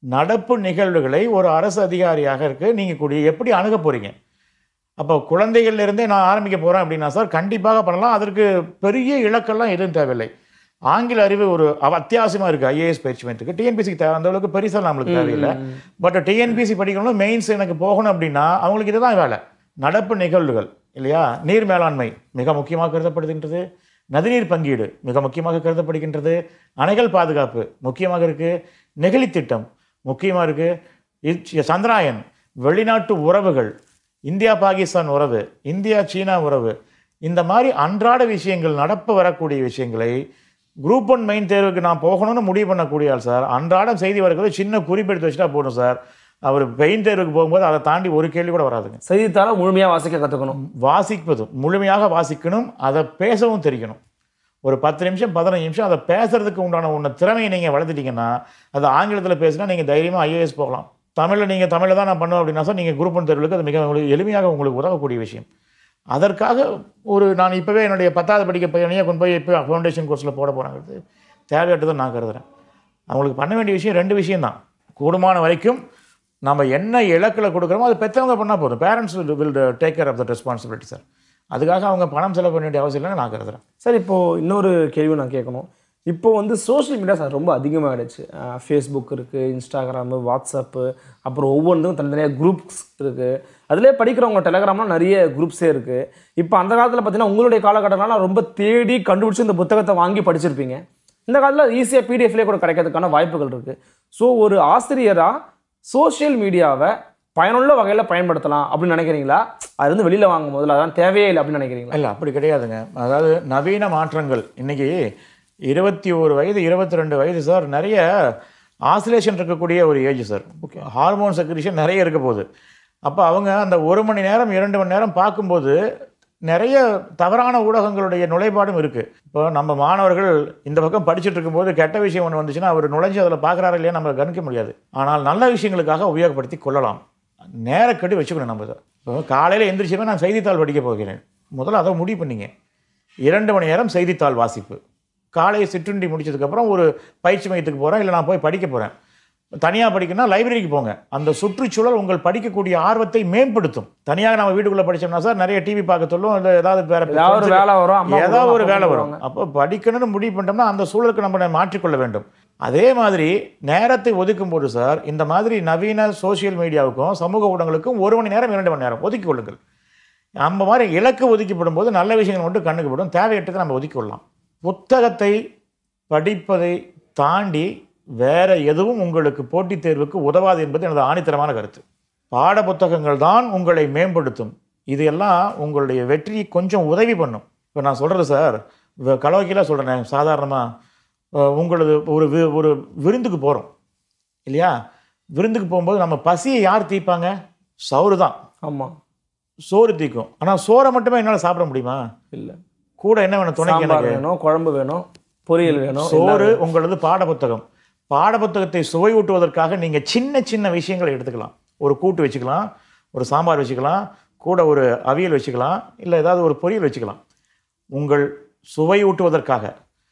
நடப்பு நிகழ்வுகளை ஒரு அரசு அதிகாரியாக இருக்கு நீங்கள் கூடிய எப்படி அணுக போகிறீங்க அப்போ குழந்தைகள்ல இருந்தே நான் ஆரம்பிக்க போகிறேன் அப்படின்னா சார் கண்டிப்பாக பண்ணலாம் அதற்கு பெரிய இலக்கெல்லாம் எதுவும் தேவையில்லை ஆங்கில அறிவு ஒரு அவ- அத்தியாவசியமா இருக்குது ஐஏஎஸ் பயிற்சி மையத்துக்கு டிஎன்பிசிக்கு தேவை அந்த அளவுக்கு பெருசாக நம்மளுக்கு தேவையில்லை பட் டிஎன்பிசி படிக்கணும் மெயின்ஸ் எனக்கு போகணும் அப்படின்னா அவங்களுக்கு இதுதான் வேலை நடப்பு நிகழ்வுகள் இல்லையா நீர் மேலாண்மை மிக முக்கியமாக கருதப்படுகின்றது நதிநீர் பங்கீடு மிக முக்கியமாக கருதப்படுகின்றது அணைகள் பாதுகாப்பு முக்கியமாக இருக்குது நெகிழி திட்டம் முக்கியமாக இருக்குது சந்திராயன் வெளிநாட்டு உறவுகள் இந்தியா பாகிஸ்தான் உறவு இந்தியா சீனா உறவு இந்த மாதிரி அன்றாட விஷயங்கள் நடப்பு வரக்கூடிய விஷயங்களை குரூப் ஒன் மெயின் தேர்வுக்கு நான் போகணும்னு முடிவு பண்ணக்கூடிய ஆள் சார் அன்றாடம் செய்தி வரக்கூடிய சின்ன குறிப்பெடுத்து வச்சுட்டா போதும் சார் அவர் மெயின் தேர்வுக்கு போகும்போது அதை தாண்டி ஒரு கேள்வி கூட வராதுங்க செய்தித்தாளை முழுமையா வாசிக்க கத்துக்கணும் வாசிப்பதும் முழுமையாக வாசிக்கணும் அதை பேசவும் தெரியணும் ஒரு பத்து நிமிஷம் பதினஞ்சு நிமிஷம் அதை பேசுறதுக்கு உண்டான உன்ன திறமையை நீங்கள் வளர்த்துட்டீங்கன்னா அது ஆங்கிலத்தில் பேசினா நீங்கள் தைரியமாக ஐஏஎஸ் போகலாம் தமிழில் நீங்கள் தமிழில் தான் நான் பண்ணுவேன் அப்படின்னா சார் நீங்கள் குரூப் ஒன் தேர்வுக்கு அது மிக உங்களுக்கு எளிமையாக உங்களுக்கு உதவக்கூடிய விஷயம் அதற்காக ஒரு நான் இப்போவே என்னுடைய பத்தாவது படிக்க பையனையே கொண்டு போய் இப்போ ஃபவுண்டேஷன் கோர்ஸில் போட போகிறாங்கிறது தேவையற்றதை நான் கருதுறேன் அவங்களுக்கு பண்ண வேண்டிய விஷயம் ரெண்டு விஷயம்தான் கூடுமான வரைக்கும் நம்ம என்ன இலக்கில் கொடுக்குறோமோ அது பெற்றவங்க பண்ணால் போதும் parents will take care of the responsibility sir அதுக்காக அவங்க பணம் செலவு பண்ண வேண்டிய அவசியம் இல்லைன்னு நான் கருதுறேன் சார் இப்போ இன்னொரு கேள்வி நான் கேட்கணும் இப்போ வந்து சோஷியல் மீடியா சார் ரொம்ப அதிகமாகிடுச்சு ஃபேஸ்புக் இருக்குது இன்ஸ்டாகிராமு வாட்ஸ்அப்பு அப்புறம் ஒவ்வொன்றும் தனித்தனியாக குரூப்ஸ் இருக்குது அதிலே படிக்கிறவங்க டெலகிராம்லாம் நிறைய குரூப்ஸே இருக்குது இப்போ அந்த காலத்தில் பார்த்தீங்கன்னா உங்களுடைய காலகட்டம்லாம் ரொம்ப தேடி கண்டுபிடிச்சி இந்த புத்தகத்தை வாங்கி படிச்சிருப்பீங்க இந்த காலத்தில் ஈஸியாக பிடிஎஃப்லேயே கூட கிடைக்கிறதுக்கான வாய்ப்புகள் இருக்குது ஸோ ஒரு ஆசிரியராக சோஷியல் மீடியாவை பயனுள்ள வகையில் பயன்படுத்தலாம் அப்படின்னு நினைக்கிறீங்களா அது வந்து வெளியில் வாங்கும் முதல்ல அதான் தேவையே இல்லை அப்படின்னு நினைக்கிறீங்களா இல்லை அப்படி கிடையாதுங்க அதாவது நவீன மாற்றங்கள் இன்னைக்கு இருபத்தி ஒரு வயது இருபத்தி ரெண்டு வயது சார் நிறைய ஆசிலேஷன் இருக்கக்கூடிய ஒரு ஏஜ் சார் ஹார்மோன் செக்ரிஷன் நிறைய இருக்க போகுது அப்போ அவங்க அந்த ஒரு மணி நேரம் இரண்டு மணி நேரம் பார்க்கும்போது நிறைய தவறான ஊடகங்களுடைய நுழைபாடும் இருக்குது இப்போ நம்ம மாணவர்கள் இந்த பக்கம் படிச்சுட்டு இருக்கும்போது கெட்ட விஷயம் ஒன்று வந்துச்சுன்னா அவர் நுழைஞ்சு அதில் பார்க்குறாரு இல்லையா நம்ம கணிக்க முடியாது ஆனால் நல்ல விஷயங்களுக்காக உபயோகப்படுத்தி கொள்ளலாம் நேரக்கடி வச்சுக்கணும் நம்ம இதை இப்போ காலையில் எந்திரிச்சுமே நான் செய்தித்தாள் படிக்க போகிறேன் முதல்ல அதை முடிவு பண்ணீங்க இரண்டு மணி நேரம் செய்தித்தாள் வாசிப்பு காலையை சிற்றுண்டி முடிச்சதுக்கப்புறம் ஒரு பயிற்சி மையத்துக்கு போகிறேன் இல்லை நான் போய் படிக்க போகிறேன் தனியாக படிக்கணும்னா லைப்ரரிக்கு போங்க அந்த சுற்றுச்சூழல் உங்கள் படிக்கக்கூடிய ஆர்வத்தை மேம்படுத்தும் தனியாக நம்ம வீட்டுக்குள்ளே படிச்சோம்னா சார் நிறைய டிவி பார்க்க சொல்லும் இல்லை ஏதாவது வேற ஏதாவது ஒரு வேலை வரும் அம்மா ஏதாவது ஒரு கூப்பிடுவாங்க, வேலை அப்பா வரும் அப்போ படிக்கணும்னு முடிவு பண்ணிட்டோம்னா அந்த சூழலுக்கு நம்ம மாற்றிக்கொள்ள வேண்டும் அதே மாதிரி நேரத்தை ஒதுக்கும் போது சார் இந்த மாதிரி நவீன சோஷியல் மீடியாவுக்கும் சமூக ஊடகங்களுக்கும் ஒரு மணி நேரம் இரண்டு மணி நேரம் ஒதுக்கிக் கொள்ளுங்கள் நம்ம மாதிரி இலக்கு ஒதுக்கப்படும் போது நல்ல விஷயங்கள் மட்டும் கண்ணுக்கு படும் தேவையற்றதை நம்ம ஒதுக்கி கொள்ளலாம் புத்தகத்தை படிப்பதை தாண்டி வேற எதுவும் உங்களுக்கு போட்டித் தேர்வுக்கு உதவாது என்பது எனது ஆணித்தரமான கருத்து பாட புத்தகங்கள் தான் உங்களை மேம்படுத்தும் இது எல்லாம் உங்களுடைய வெற்றியை கொஞ்சம் உதவி பண்ணும் இப்போ நான் சொல்கிறது சார் கலோக்கியில் சொல்கிறேன் சாதாரணமாக உங்களது ஒரு வி- ஒரு விருந்துக்கு போகிறோம் இல்லையா விருந்துக்கு போகும்போது நம்ம பசியை யார் தீர்ப்பாங்க சவுறு தான் ஆமாம் சோறு தீக்கும் ஆனால் சோறை மட்டுமே என்னால் சாப்பிட முடியுமா இல்லை கூட என்ன வேணும் துணைக்கு சாம்பார் எனக்கு வேணும் குழம்பு வேணும் பொரியல் வேணும் சோறு உங்களது பாடப்புத்தகம் பாடப்புத்தகத்தை சுவையூட்டுவதற்காக நீங்கள் சின்ன சின்ன விஷயங்களை எடுத்துக்கலாம் ஒரு கூட்டு வச்சுக்கலாம் ஒரு சாம்பார் வச்சுக்கலாம் கூட ஒரு அவியல் வச்சுக்கலாம் இல்லை ஏதாவது ஒரு பொரியல் வச்சுக்கலாம் உங்கள் சுவையூட்டுவதற்காக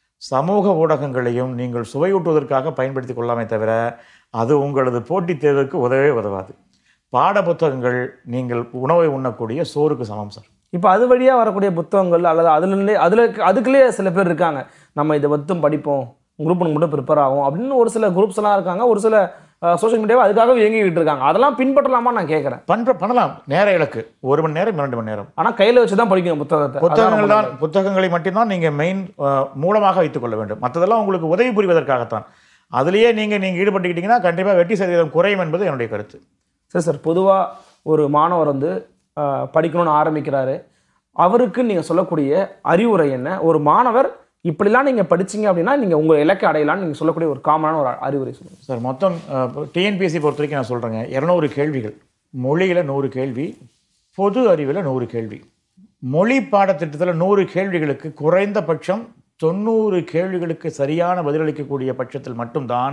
சமூக ஊடகங்களையும் நீங்கள் சுவையூட்டுவதற்காக பயன்படுத்தி கொள்ளாமே தவிர அது உங்களது போட்டித் தேர்வுக்கு உதவே உதவாது பாடப்புத்தகங்கள் நீங்கள் உணவை உண்ணக்கூடிய சோறுக்கு சமம் சார் இப்போ அது வழியாக வரக்கூடிய புத்தகங்கள் அல்லது அதுலேருந்தே அதில் அதுக்குள்ளேயே சில பேர் இருக்காங்க நம்ம இதை மட்டும் படிப்போம் குரூப் மட்டும் ப்ரிப்பேர் ஆகும் அப்படின்னு ஒரு சில குரூப்ஸ் எல்லாம் இருக்காங்க ஒரு சில சோஷியல் மீடியாவை அதுக்காக இயங்கிக்கிட்டு இருக்காங்க அதெல்லாம் பின்பற்றலாமா நான் கேட்குறேன் பண்ற பண்ணலாம் நேர இலக்கு ஒரு மணி நேரம் இரண்டு மணி நேரம் ஆனால் கையில் வச்சு தான் படிக்கணும் புத்தகத்தை புத்தகங்கள் தான் புத்தகங்களை மட்டும்தான் நீங்கள் மெயின் மூலமாக வைத்துக்கொள்ள வேண்டும் மற்றதெல்லாம் உங்களுக்கு உதவி புரிவதற்காகத்தான் அதுலேயே நீங்கள் நீங்கள் ஈடுபட்டுக்கிட்டீங்கன்னா கண்டிப்பாக வெற்றி சதவீதம் குறையும் என்பது என்னுடைய கருத்து சரி சார் பொதுவாக ஒரு மாணவர் வந்து அஹ், படிக்கணும்னு ஆரம்பிக்கிறாரு அவருக்கு நீங்கள் சொல்லக்கூடிய அறிவுரை என்ன ஒரு மாணவர் இப்படிலாம் நீங்கள் படிச்சீங்க அப்படின்னா நீங்கள் உங்கள் இலக்கை அடையலாம்னு நீங்கள் சொல்லக்கூடிய ஒரு காமனான ஒரு அறிவுரை சொல்லுங்கள் சார் மொத்தம் டிஎன்பிஎஸ்சி பொறுத்த வரைக்கும் நான் சொல்கிறேங்க இரநூறு கேள்விகள் மொழியில் நூறு கேள்வி பொது அறிவில் நூறு கேள்வி மொழி பாடத்திட்டத்தில் நூறு கேள்விகளுக்கு குறைந்தபட்சம் தொண்ணூறு கேள்விகளுக்கு சரியான பதிலளிக்கக்கூடிய பட்சத்தில் மட்டும்தான்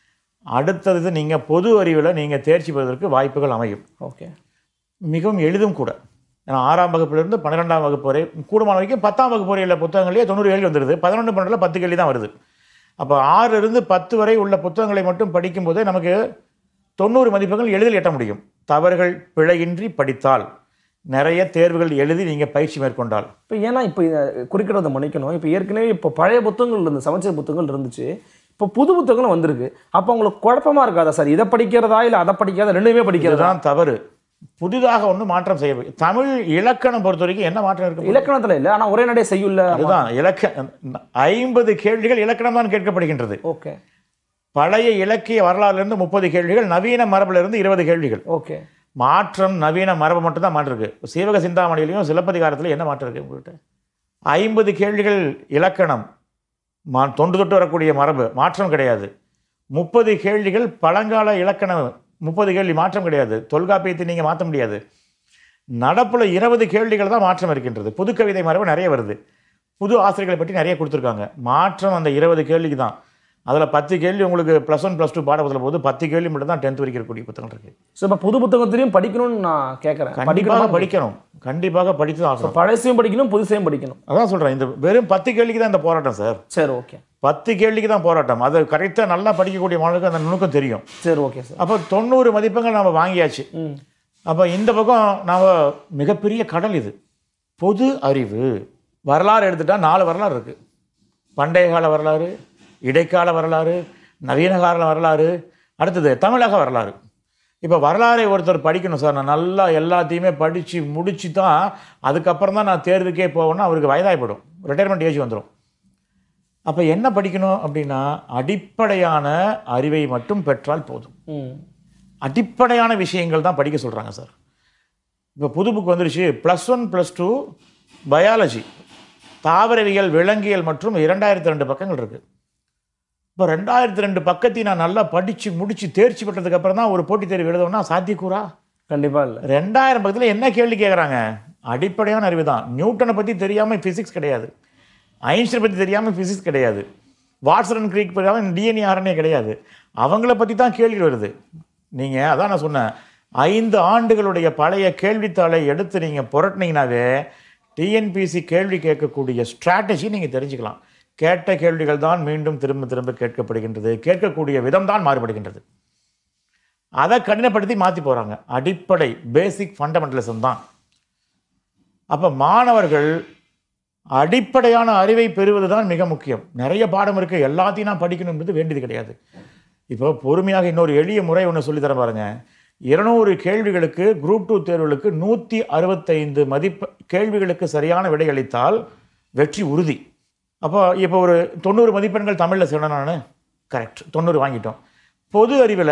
அடுத்தது நீங்கள் பொது அறிவில் நீங்கள் தேர்ச்சி பெறுவதற்கு வாய்ப்புகள் அமையும் ஓகே மிகவும் எளிதும் கூட ஏன்னா ஆறாம் வகுப்பிலிருந்து பன்னிரெண்டாம் வகுப்பு வரை கூடுமான வரைக்கும் பத்தாம் வகுப்பு வரையில் புத்தகங்களே தொண்ணூறு கேள்வி வந்துடுது பதினொன்று பன்னெண்டில் பத்து கேள்வி தான் வருது அப்போ ஆறிலிருந்து பத்து வரை உள்ள புத்தகங்களை மட்டும் படிக்கும்போதே நமக்கு தொண்ணூறு மதிப்பெண்கள் எளிதில் எட்ட முடியும் தவறுகள் பிழையின்றி படித்தால் நிறைய தேர்வுகள் எழுதி நீங்கள் பயிற்சி மேற்கொண்டால் இப்போ ஏன்னா இப்போ குறிக்கிறத மன்னிக்கணும் இப்போ ஏற்கனவே இப்போ பழைய புத்தகங்கள் இருந்து சமச்சீர் புத்தகங்கள் இருந்துச்சு இப்போ புது புத்தகங்களும் வந்திருக்கு அப்போ உங்களுக்கு குழப்பமா இருக்காதா சார் இதை படிக்கிறதா இல்லை அதை படிக்காத ரெண்டுமே படிக்கிறதா இதுதான் தவறு புதிதாக ஒன்றும் மாற்றம் செய்ய தமிழ் இலக்கணம் பொறுத்த வரைக்கும் என்ன மாற்றம் இருக்கு இலக்கணத்துல இல்லை ஆனா ஒரே நடை செய்யுள்ள அதுதான் இலக்க ஐம்பது கேள்விகள் இலக்கணம் தான் கேட்கப்படுகின்றது ஓகே பழைய இலக்கிய வரலாறுலேருந்து முப்பது கேள்விகள் நவீன மரபிலிருந்து இருபது கேள்விகள் ஓகே மாற்றம் நவீன மரபு மட்டும் தான் மாற்றம் இருக்கு சீவக சிந்தாமணியிலையும் சிலப்பதிகாரத்திலையும் என்ன மாற்றம் இருக்கு உங்கள்கிட்ட ஐம்பது கேள்விகள் இலக்கணம் மா தொன்று தொட்டு வரக்கூடிய மரபு மாற்றம் கிடையாது முப்பது கேள்விகள் பழங்கால இலக்கணம் முப்பது கேள்வி மாற்றம் கிடையாது தொல்காப்பியத்தை நீங்கள் மாற்ற முடியாது நடப்புல இருபது கேள்விகள் தான் மாற்றம் இருக்கின்றது புது கவிதை மரபு நிறைய வருது புது ஆசிரியர்களை பற்றி நிறைய கொடுத்துருக்காங்க மாற்றம் அந்த இருபது கேள்விக்கு தான் அதில் பத்து கேள்வி உங்களுக்கு ப்ளஸ் ஒன் ப்ளஸ் டூ பாடத்தில் போது பத்து கேள்வி மட்டும் தான் டென்த் வரைக்கும் இருக்கக்கூடிய புத்தகம் இருக்குது ஸோ இப்போ புது புத்தகத்திலையும் படிக்கணும்னு நான் கேட்குறேன் கண்டிப்பாக படிக்கணும் கண்டிப்பாக படித்து தான் ஆகணும் பழசையும் படிக்கணும் புதுசையும் படிக்கணும் அதான் சொல்கிறேன் இந்த வெறும் பத்து கேள்விக்கு தான் இந்த போராட்டம் சார் சரி ஓகே பத்து கேள்விக்கு தான் போராட்டம் அது கரெக்டாக நல்லா படிக்கக்கூடிய மாணவர்களுக்கு அந்த நுணுக்கம் தெரியும் சரி ஓகே சார் அப்போ தொண்ணூறு மதிப்பெண்கள் நம்ம வாங்கியாச்சு ம் அப்போ இந்த பக்கம் நாம் மிகப்பெரிய கடல் இது பொது அறிவு வரலாறு எடுத்துட்டா நாலு வரலாறு இருக்குது பண்டைய கால வரலாறு இடைக்கால வரலாறு நவீன கால வரலாறு அடுத்தது தமிழக வரலாறு இப்போ வரலாறை ஒருத்தர் படிக்கணும் சார் நான் நல்லா எல்லாத்தையுமே படித்து முடிச்சு தான் அதுக்கப்புறம் தான் நான் தேர்வுக்கே போவேன்னா அவருக்கு வயதாகிப்படும் ரிட்டையர்மெண்ட் ஏஜ் வந்துடும் அப்போ என்ன படிக்கணும் அப்படின்னா அடிப்படையான அறிவை மட்டும் பெற்றால் போதும் ம் அடிப்படையான விஷயங்கள் தான் படிக்க சொல்கிறாங்க சார் இப்போ புது புக் வந்துருச்சு plus one plus two biology தாவரவியல் விலங்கியல் மற்றும் இரண்டாயிரத்தி ரெண்டு பக்கங்கள் இருக்குது இப்போ ரெண்டாயிரத்தி ரெண்டு பக்கத்தையும் நான் நல்லா படித்து முடித்து தேர்ச்சி பெற்றதுக்கு அப்புறம் தான் ஒரு போட்டித் தேர்வு எழுதணும்னா சாத்தியக்கூறா கண்டிப்பா இல்லை ரெண்டாயிரம் பக்கத்தில் என்ன கேள்வி கேட்குறாங்க அடிப்படையான அறிவு தான் நியூட்டனை பற்றி தெரியாமல் ஃபிசிக்ஸ் கிடையாது ஐன்ஸ்டைன் பற்றி தெரியாமல் ஃபிசிக்ஸ் கிடையாது வாட்சன் கிரீக் தெரியாமல் டிஎன்ஏ ஆர்என்ஏ கிடையாது அவங்கள பற்றி தான் கேள்வி வருது நீங்கள் அதான் நான் சொன்னேன் ஐந்து ஆண்டுகளுடைய பழைய கேள்வித்தாளை எடுத்து நீங்கள் புரட்டினீங்கனாவே டிஎன்பிசி கேள்வி கேட்கக்கூடிய ஸ்ட்ராட்டஜி நீங்கள் தெரிஞ்சுக்கலாம் கேட்ட கேள்விகள் தான் மீண்டும் திரும்ப திரும்ப கேட்கப்படுகின்றது கேட்கக்கூடிய விதம் தான் மாறுபடுகின்றது அதை கடினப்படுத்தி மாற்றி போகிறாங்க அடிப்படை பேசிக் ஃபண்டமெண்டலிசம் தான் அப்போ மாணவர்கள் அடிப்படையான அறிவை பெறுவது தான் மிக முக்கியம் நிறைய பாடம் இருக்குது எல்லாத்தையும் நான் படிக்கணுன்றது வேண்டியது கிடையாது இப்போ பொறுமையாக இன்னொரு எளிய முறை ஒன்று சொல்லித்தரேன் பாருங்க இருநூறு கேள்விகளுக்கு குரூப் டூ தேர்வுகளுக்கு நூற்றி அறுபத்தைந்து மதிப்பு கேள்விகளுக்கு சரியான விடை அளித்தால் வெற்றி உறுதி அப்போ இப்போ ஒரு தொண்ணூறு மதிப்பெண்கள் தமிழில் சொன்னேன் நான் கரெக்ட் தொண்ணூறு வாங்கிட்டோம் பொது அறிவில்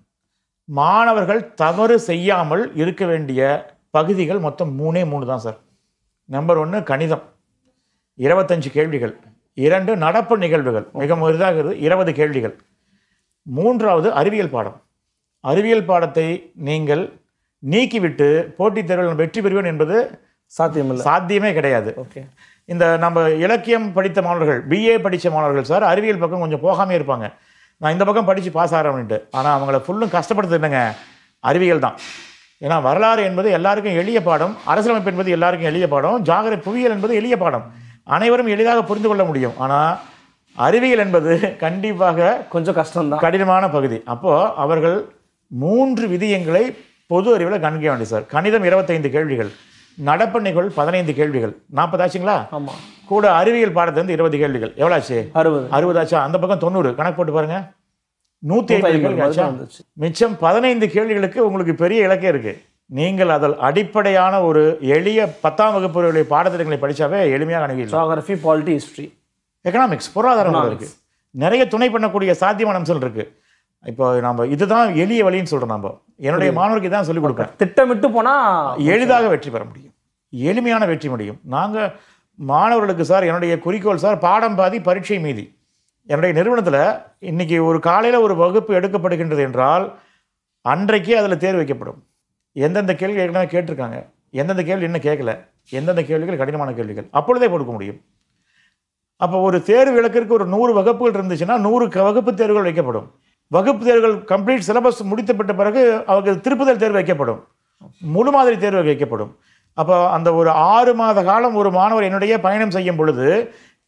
மாணவர்கள் தவறு செய்யாமல் இருக்க வேண்டிய பகுதிகள் மொத்தம் மூணே மூணு தான் சார் நம்பர் ஒன்று கணிதம் இருபத்தஞ்சு கேள்விகள் இரண்டு நடப்பு நிகழ்வுகள் மிக இதாகிறது இருபது கேள்விகள் மூன்றாவது அறிவியல் பாடம் அறிவியல் பாடத்தை நீங்கள் நீக்கிவிட்டு போட்டித் தேர்வில் நான் வெற்றி பெறுவேன் என்பது சாத்தியம் இல்லை சாத்தியமே கிடையாது ஓகே இந்த நம்ம இலக்கியம் படித்த மாணவர்கள் பிஏ படித்த மாணவர்கள் சார் அறிவியல் பக்கம் கொஞ்சம் போகாமே இருப்பாங்க நான் இந்த பக்கம் படித்து பாஸ் ஆகிறேன்ட்டு ஆனால் அவங்கள ஃபுல்லும் கஷ்டப்படுத்துறது என்னங்க அறிவியல் தான் ஏன்னா வரலாறு என்பது எல்லாருக்கும் எளிய பாடம் அரசியலமைப்பு என்பது எல்லாருக்கும் எளிய பாடம் ஜாகிர புவியியல் என்பது எளிய பாடம் அனைவரும் எளிதாக புரிந்து கொள்ள முடியும் ஆனால் அறிவியல் என்பது கண்டிப்பாக கொஞ்சம் கஷ்டம்தான் கடினமான பகுதி அப்போது அவர்கள் மூன்று விதியங்களை பொது அறிவில் கணிக்க வேண்டிய சார் கணிதம் இருபத்தைந்து கேள்விகள் நடப்பு நிகழ்வு பதினைந்து கேள்விகள் நாற்பதாச்சுங்களா ஆமா கூட அறிவியல் பாடத்துலேருந்து இருபது கேள்விகள் எவ்வளோ ஆச்சு அறுபது அறுபதாச்சா அந்த பக்கம் தொண்ணூறு கணக்கு போட்டு பாருங்க நூற்றி ஐம்பது ஐம்பது கேள்வி ஆச்சா வந்துச்சு மிச்சம் பதினைந்து கேள்விகளுக்கு உங்களுக்கு பெரிய இலக்கே இருக்கு நீங்கள் அதில் அடிப்படையான ஒரு எளிய பத்தாம் வகுப்புடைய பாடத்திட்டங்களை படிச்சாவே எளிமையாக அணுகிடலாம் ஜியாகிரபி பாலிட்டி ஹிஸ்ட்ரி எக்கனாமிக்ஸ் பொருளாதாரம் கூட இருக்கு நிறைய துணை பண்ணக்கூடிய சாத்தியமான அம்சங்கள் இருக்கு இப்போ நம்ம இதுதான் எளிய வழின்னு சொல்றோம் நம்ம என்னுடைய மாணவருக்கு இதான் சொல்லிக் கொடுப்பேன் திட்டமிட்டு போனா எளிதாக வெற்றி பெற முடியும் எளிமையான வெற்றி முடியும் நாங்கள் மாணவர்களுக்கு சார் என்னுடைய குறிக்கோள் சார் பாடம் பாதி பரீட்சை மீதி என்னுடைய நிறுவனத்தில் இன்னைக்கு ஒரு காலையில் ஒரு வகுப்பு எடுக்கப்படுகின்றது என்றால் அன்றைக்கே அதில் தேர்வு வைக்கப்படும் எந்தெந்த கேள்வி ஏற்கனவே கேட்டிருக்காங்க எந்தெந்த கேள்வி இன்னும் கேட்கல எந்தெந்த கேள்விகள் கடினமான கேள்விகள் அப்பொழுதே கொடுக்க முடியும் அப்போ ஒரு தேர்வு இலக்கிற்கு ஒரு நூறு வகுப்புகள் இருந்துச்சுன்னா நூறு க- வகுப்பு தேர்வுகள் வைக்கப்படும் வகுப்பு தேர்வுகள் கம்ப்ளீட் சிலபஸ் முடித்தப்பட்ட பிறகு அவருக்கு திருப்புதல் தேர்வு வைக்கப்படும் முழு மாதிரி தேர்வு வைக்கப்படும் அப்போ அந்த ஒரு ஆறு மாத காலம் ஒரு மாணவர் என்னுடைய பயணம் செய்யும் பொழுது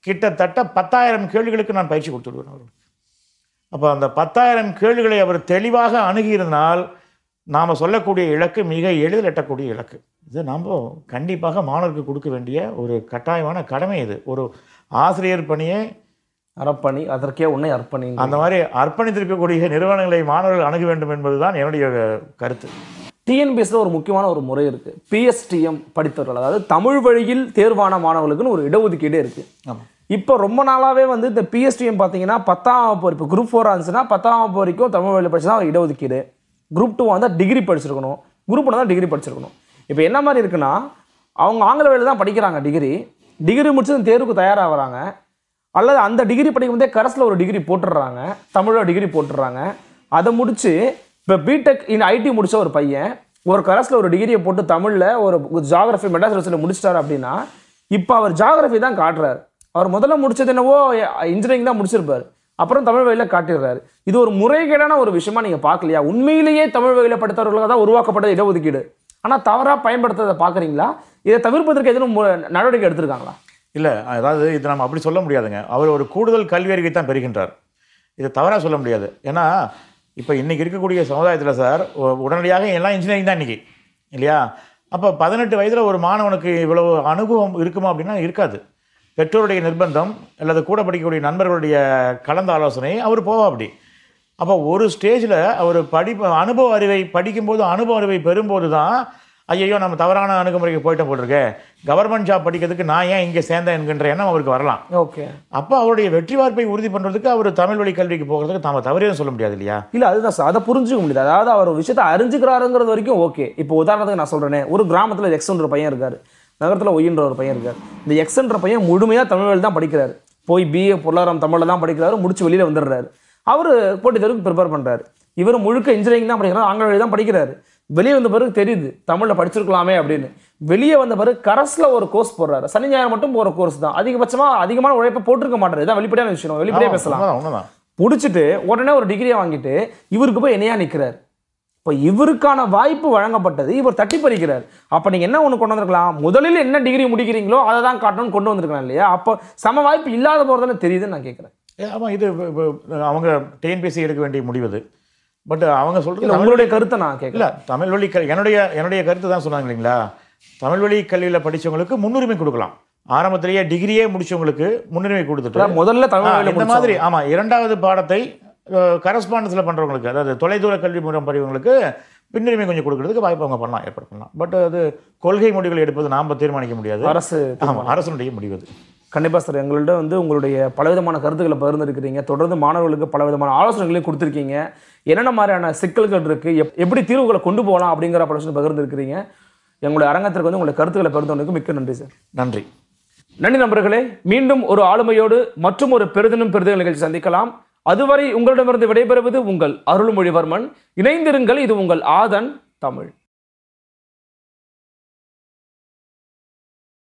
கிட்டத்தட்ட பத்தாயிரம் கேள்விகளுக்கு நான் பயிற்சி கொடுத்துடுவேன் அவர்களுக்கு அப்போ அந்த பத்தாயிரம் கேள்விகளை அவர் தெளிவாக அணுகியிருந்தால் நாம் சொல்லக்கூடிய இலக்கு மிக எளிதில் எட்டக்கூடிய இலக்கு இது நாம் கண்டிப்பாக மாணவருக்கு கொடுக்க வேண்டிய ஒரு கட்டாயமான கடமை இது ஒரு ஆசிரியர் பணியை அறப்பணி அதற்கே உன்னை அர்ப்பணி அந்த மாதிரி அர்ப்பணித்திருக்கக்கூடிய நிறுவனங்களை மாணவர்கள் அணுக வேண்டும் என்பதுதான் என்னுடைய கருத்து டிஎன்பிஎஸ்ல ஒரு முக்கியமான ஒரு முறை இருக்கு பிஎஸ்டிஎம் படித்தவர்கள் அதாவது தமிழ் வழியில் தேர்வான மாணவர்களுக்குன்னு ஒரு இடஒதுக்கீடு இருக்கு ஆமாம் இப்போ ரொம்ப நாளாவே வந்து இந்த பிஎஸ்டிஎம் பார்த்தீங்கன்னா பத்தாம் வகுப்பு இப்போ குரூப் ஃபோர் இருந்துச்சுன்னா பத்தாம் வகுப்பு வரைக்கும் தமிழ் வழியில் படிச்சா இடஒதுக்கீடு குரூப் டூ வந்தால் டிகிரி படிச்சிருக்கணும் குரூப் ஒன் தான் டிகிரி படிச்சிருக்கணும் இப்போ என்ன மாதிரி இருக்குன்னா அவங்க ஆங்கில வழியில் தான் படிக்கிறாங்க டிகிரி டிகிரி முடிச்சு இந்த தேர்வுக்கு தயாராகிறாங்க அல்லது அந்த டிகிரி படிக்கும்போதே கரஸில் ஒரு டிகிரி போட்டுடுறாங்க தமிழில் டிகிரி போட்டுடுறாங்க அதை முடிச்சு இப்போ பிடெக் இன் ஐடி முடிச்ச ஒரு பையன் ஒரு கரஸில் ஒரு டிகிரியை போட்டு தமிழில் ஒரு ஜாகிரஃபி மெட்ராஸ் யூனிவர்சிட்டியில் முடிச்சிட்டாரு அப்படின்னா இப்போ அவர் ஜாகிரஃபி தான் காட்டுறாரு அவர் முதல்ல முடிச்சது என்னவோ இன்ஜினியரிங் தான் முடிச்சிருப்பாரு அப்புறம் தமிழ் வழியில் காட்டிடுறாரு இது ஒரு முறைகேடான ஒரு விஷயமா நீங்கள் பார்க்கலையா உண்மையிலேயே தமிழ் வழியில் படித்தவர்களுக்காக தான் உருவாக்கப்பட்டது இடஒதுக்கீடு ஆனால் தவறாக பயன்படுத்துறதை பார்க்குறீங்களா இதை தவிர்ப்பதற்கு எதுவும் மு- நடவடிக்கை எடுத்திருக்காங்களா இல்லை அதாவது இது நம்ம அப்படி சொல்ல முடியாதுங்க அவர் ஒரு கூடுதல் கல்வி அறிவை தான் பெறுகின்றார் இதை தவறாக சொல்ல முடியாது ஏன்னா இப்போ இன்றைக்கி இருக்கக்கூடிய சமுதாயத்தில் சார் உ- உடனடியாக எல்லாம் இன்ஜினியரிங் தான் இன்றைக்கி இல்லையா அப்போ பதினெட்டு வயதில் ஒரு மாணவனுக்கு இவ்வளவு அனுபவம் இருக்குமா அப்படின்னா இருக்காது பெற்றோருடைய நிர்பந்தம் அல்லது கூட படிக்கக்கூடிய நண்பர்களுடைய கலந்த ஆலோசனை அவர் போவா அப்படி அப்போ ஒரு ஸ்டேஜில் அவர் படிப்பு அனுபவ அறிவை படிக்கும்போது அனுபவ அறிவை பெறும்போது தான் ஐயோ நம்ம தவறான அணுகுமுறைக்கு போயிட்டோம் போட்டிருக்கே கவர்மெண்ட் ஜாப் படிக்கிறதுக்கு நான் ஏன் இங்கே சேர்ந்தேன் என்கின்ற எண்ணம் அவருக்கு வரலாம் ஓகே அப்போ அவருடைய வெற்றி வாய்ப்பை உறுதி பண்ணுறதுக்கு அவர் தமிழ் வழி கல்விக்கு போகிறதுக்கு தாம தவறே சொல்ல முடியாது இல்லையா இல்ல அதுதான் சார் அதை புரிஞ்சுக்க முடியுது அதாவது அவர் ஒரு விஷயத்தை அறிஞ்சுக்கிறாருங்கிறது வரைக்கும் ஓகே இப்போ உதாரணத்துக்கு நான் சொல்றேனே ஒரு கிராமத்துல எக்ஸ்ன்ற பையன் இருக்காரு நகரத்துல ஒய்ன்ற ஒரு பையன் இருக்காரு இந்த எக்ஸ்ன்ற பையன் முழுமையா தமிழ் வழி தான் படிக்கிறாரு போய் பிஏ பொருளாதாரம் தமிழ்ல தான் படிக்கிறாரு முடிச்சு வெளியில வந்துடுறாரு அவர் போட்டி தேர்வுக்கு ப்ரிப்பேர் பண்றாரு இவர் முழுக்க இன்ஜினியரிங் தான் படிக்கிறாரு ஆங்கில வழி தான் படிக்கிறாரு வெளியே வந்த பிறகு தெரியுது தமிழ்ல படிச்சிருக்கலாமே அப்படின்னு வெளியே வந்த பிறகு கரஸ்ல ஒரு கோர்ஸ் போடுறாரு சனி ஞாயிறு மட்டும் போற கோர்ஸ் தான் அதிகபட்சமா அதிகமான உழைப்பை போட்டிருக்க மாட்டாரு இதான் வெளிப்படையான விஷயம் வெளிப்படையா பேசலாம் உண்மைதான் உண்மைதான் பிடிச்சிட்டு உடனே ஒரு டிகிரியை வாங்கிட்டு இவருக்கு போய் என்னையா நிற்கிறார் இப்போ இவருக்கான வாய்ப்பு வழங்கப்பட்டது இவர் தட்டி பறிக்கிறார் அப்போ நீங்கள் என்ன ஒன்று கொண்டு வந்திருக்கலாம் முதலில் என்ன டிகிரி முடிக்கிறீங்களோ அதை தான் காட்டணும்னு கொண்டு வந்திருக்கலாம் இல்லையா அப்போ சம வாய்ப்பு இல்லாத போகிறதுல தெரியுதுன்னு நான் கேட்குறேன் ஏ, ஆமா இது இப்ப- இப்ப அவங்க டிஎன்பிஎஸ்சி எடுக்க வேண்டிய முடிவு அது பட் அவங்க இல்லை சொல்கிறது உங்களுடைய கருத்தை நான் கேட்கல இல்லை தமிழ் வழி கல் என்னுடைய என்னுடைய கருத்து தான் சொன்னாங்க இல்லைங்களா தமிழ் வழி கல்வியில் படிச்சவங்களுக்கு முன்னுரிமை கொடுக்கலாம் ஆரம்பத்திலேயே டிகிரியே முடிச்சவங்களுக்கு முன்னுரிமை கொடுத்துட்டு முதல்ல ஆ, தமிழ் வழியில இந்த மாதிரி ஆமா இரண்டாவது பாடத்தை கரஸ்பாண்டன்ஸில் பண்றவங்களுக்கு அதாவது தொலைதூர கல்வி முறம் படிவங்களுக்கு பின்னுரிமை கொஞ்சம் கொடுக்கறதுக்கு வாய்ப்பு அவங்க பண்ணலாம் ஏற்பாடு பண்ணலாம் பட் அது கொள்கை முடிவுகள் எடுப்பது நாம் தீர்மானிக்க முடியாது அரசு ஆமா அரசனுடைய முடிவு அது கண்டிப்பாக சார் எங்கள்கிட்ட வந்து உங்களுடைய பலவிதமான கருத்துக்களை பகிர்ந்துருக்கிறீங்க தொடர்ந்து மாணவர்களுக்கு பலவிதமான ஆலோசனைகளையும் கொடுத்துருக்கீங்க என்னென்ன மாதிரியான சிக்கல்கள் இருக்குது எப் எப்படி தீர்வுகளை கொண்டு போகலாம் அப்படிங்கிற பல விஷயம் பகிர்ந்துருக்கிறீங்க எங்களுடைய அரங்கத்திற்கு வந்து உங்களுடைய கருத்துக்களை பகிர்ந்தவனுக்கு மிக்க நன்றி சார் நன்றி நன்றி நண்பர்களே மீண்டும் ஒரு ஆளுமையோடு மற்றும் ஒரு பெரிதினும் பெரிதும் நிகழ்ச்சி சந்திக்கலாம் அதுவரை உங்களிடமிருந்து விடைபெறுவது உங்கள் அருள்மொழிவர்மன் இணைந்திருங்கள் இது உங்கள் ஆதன் தமிழ்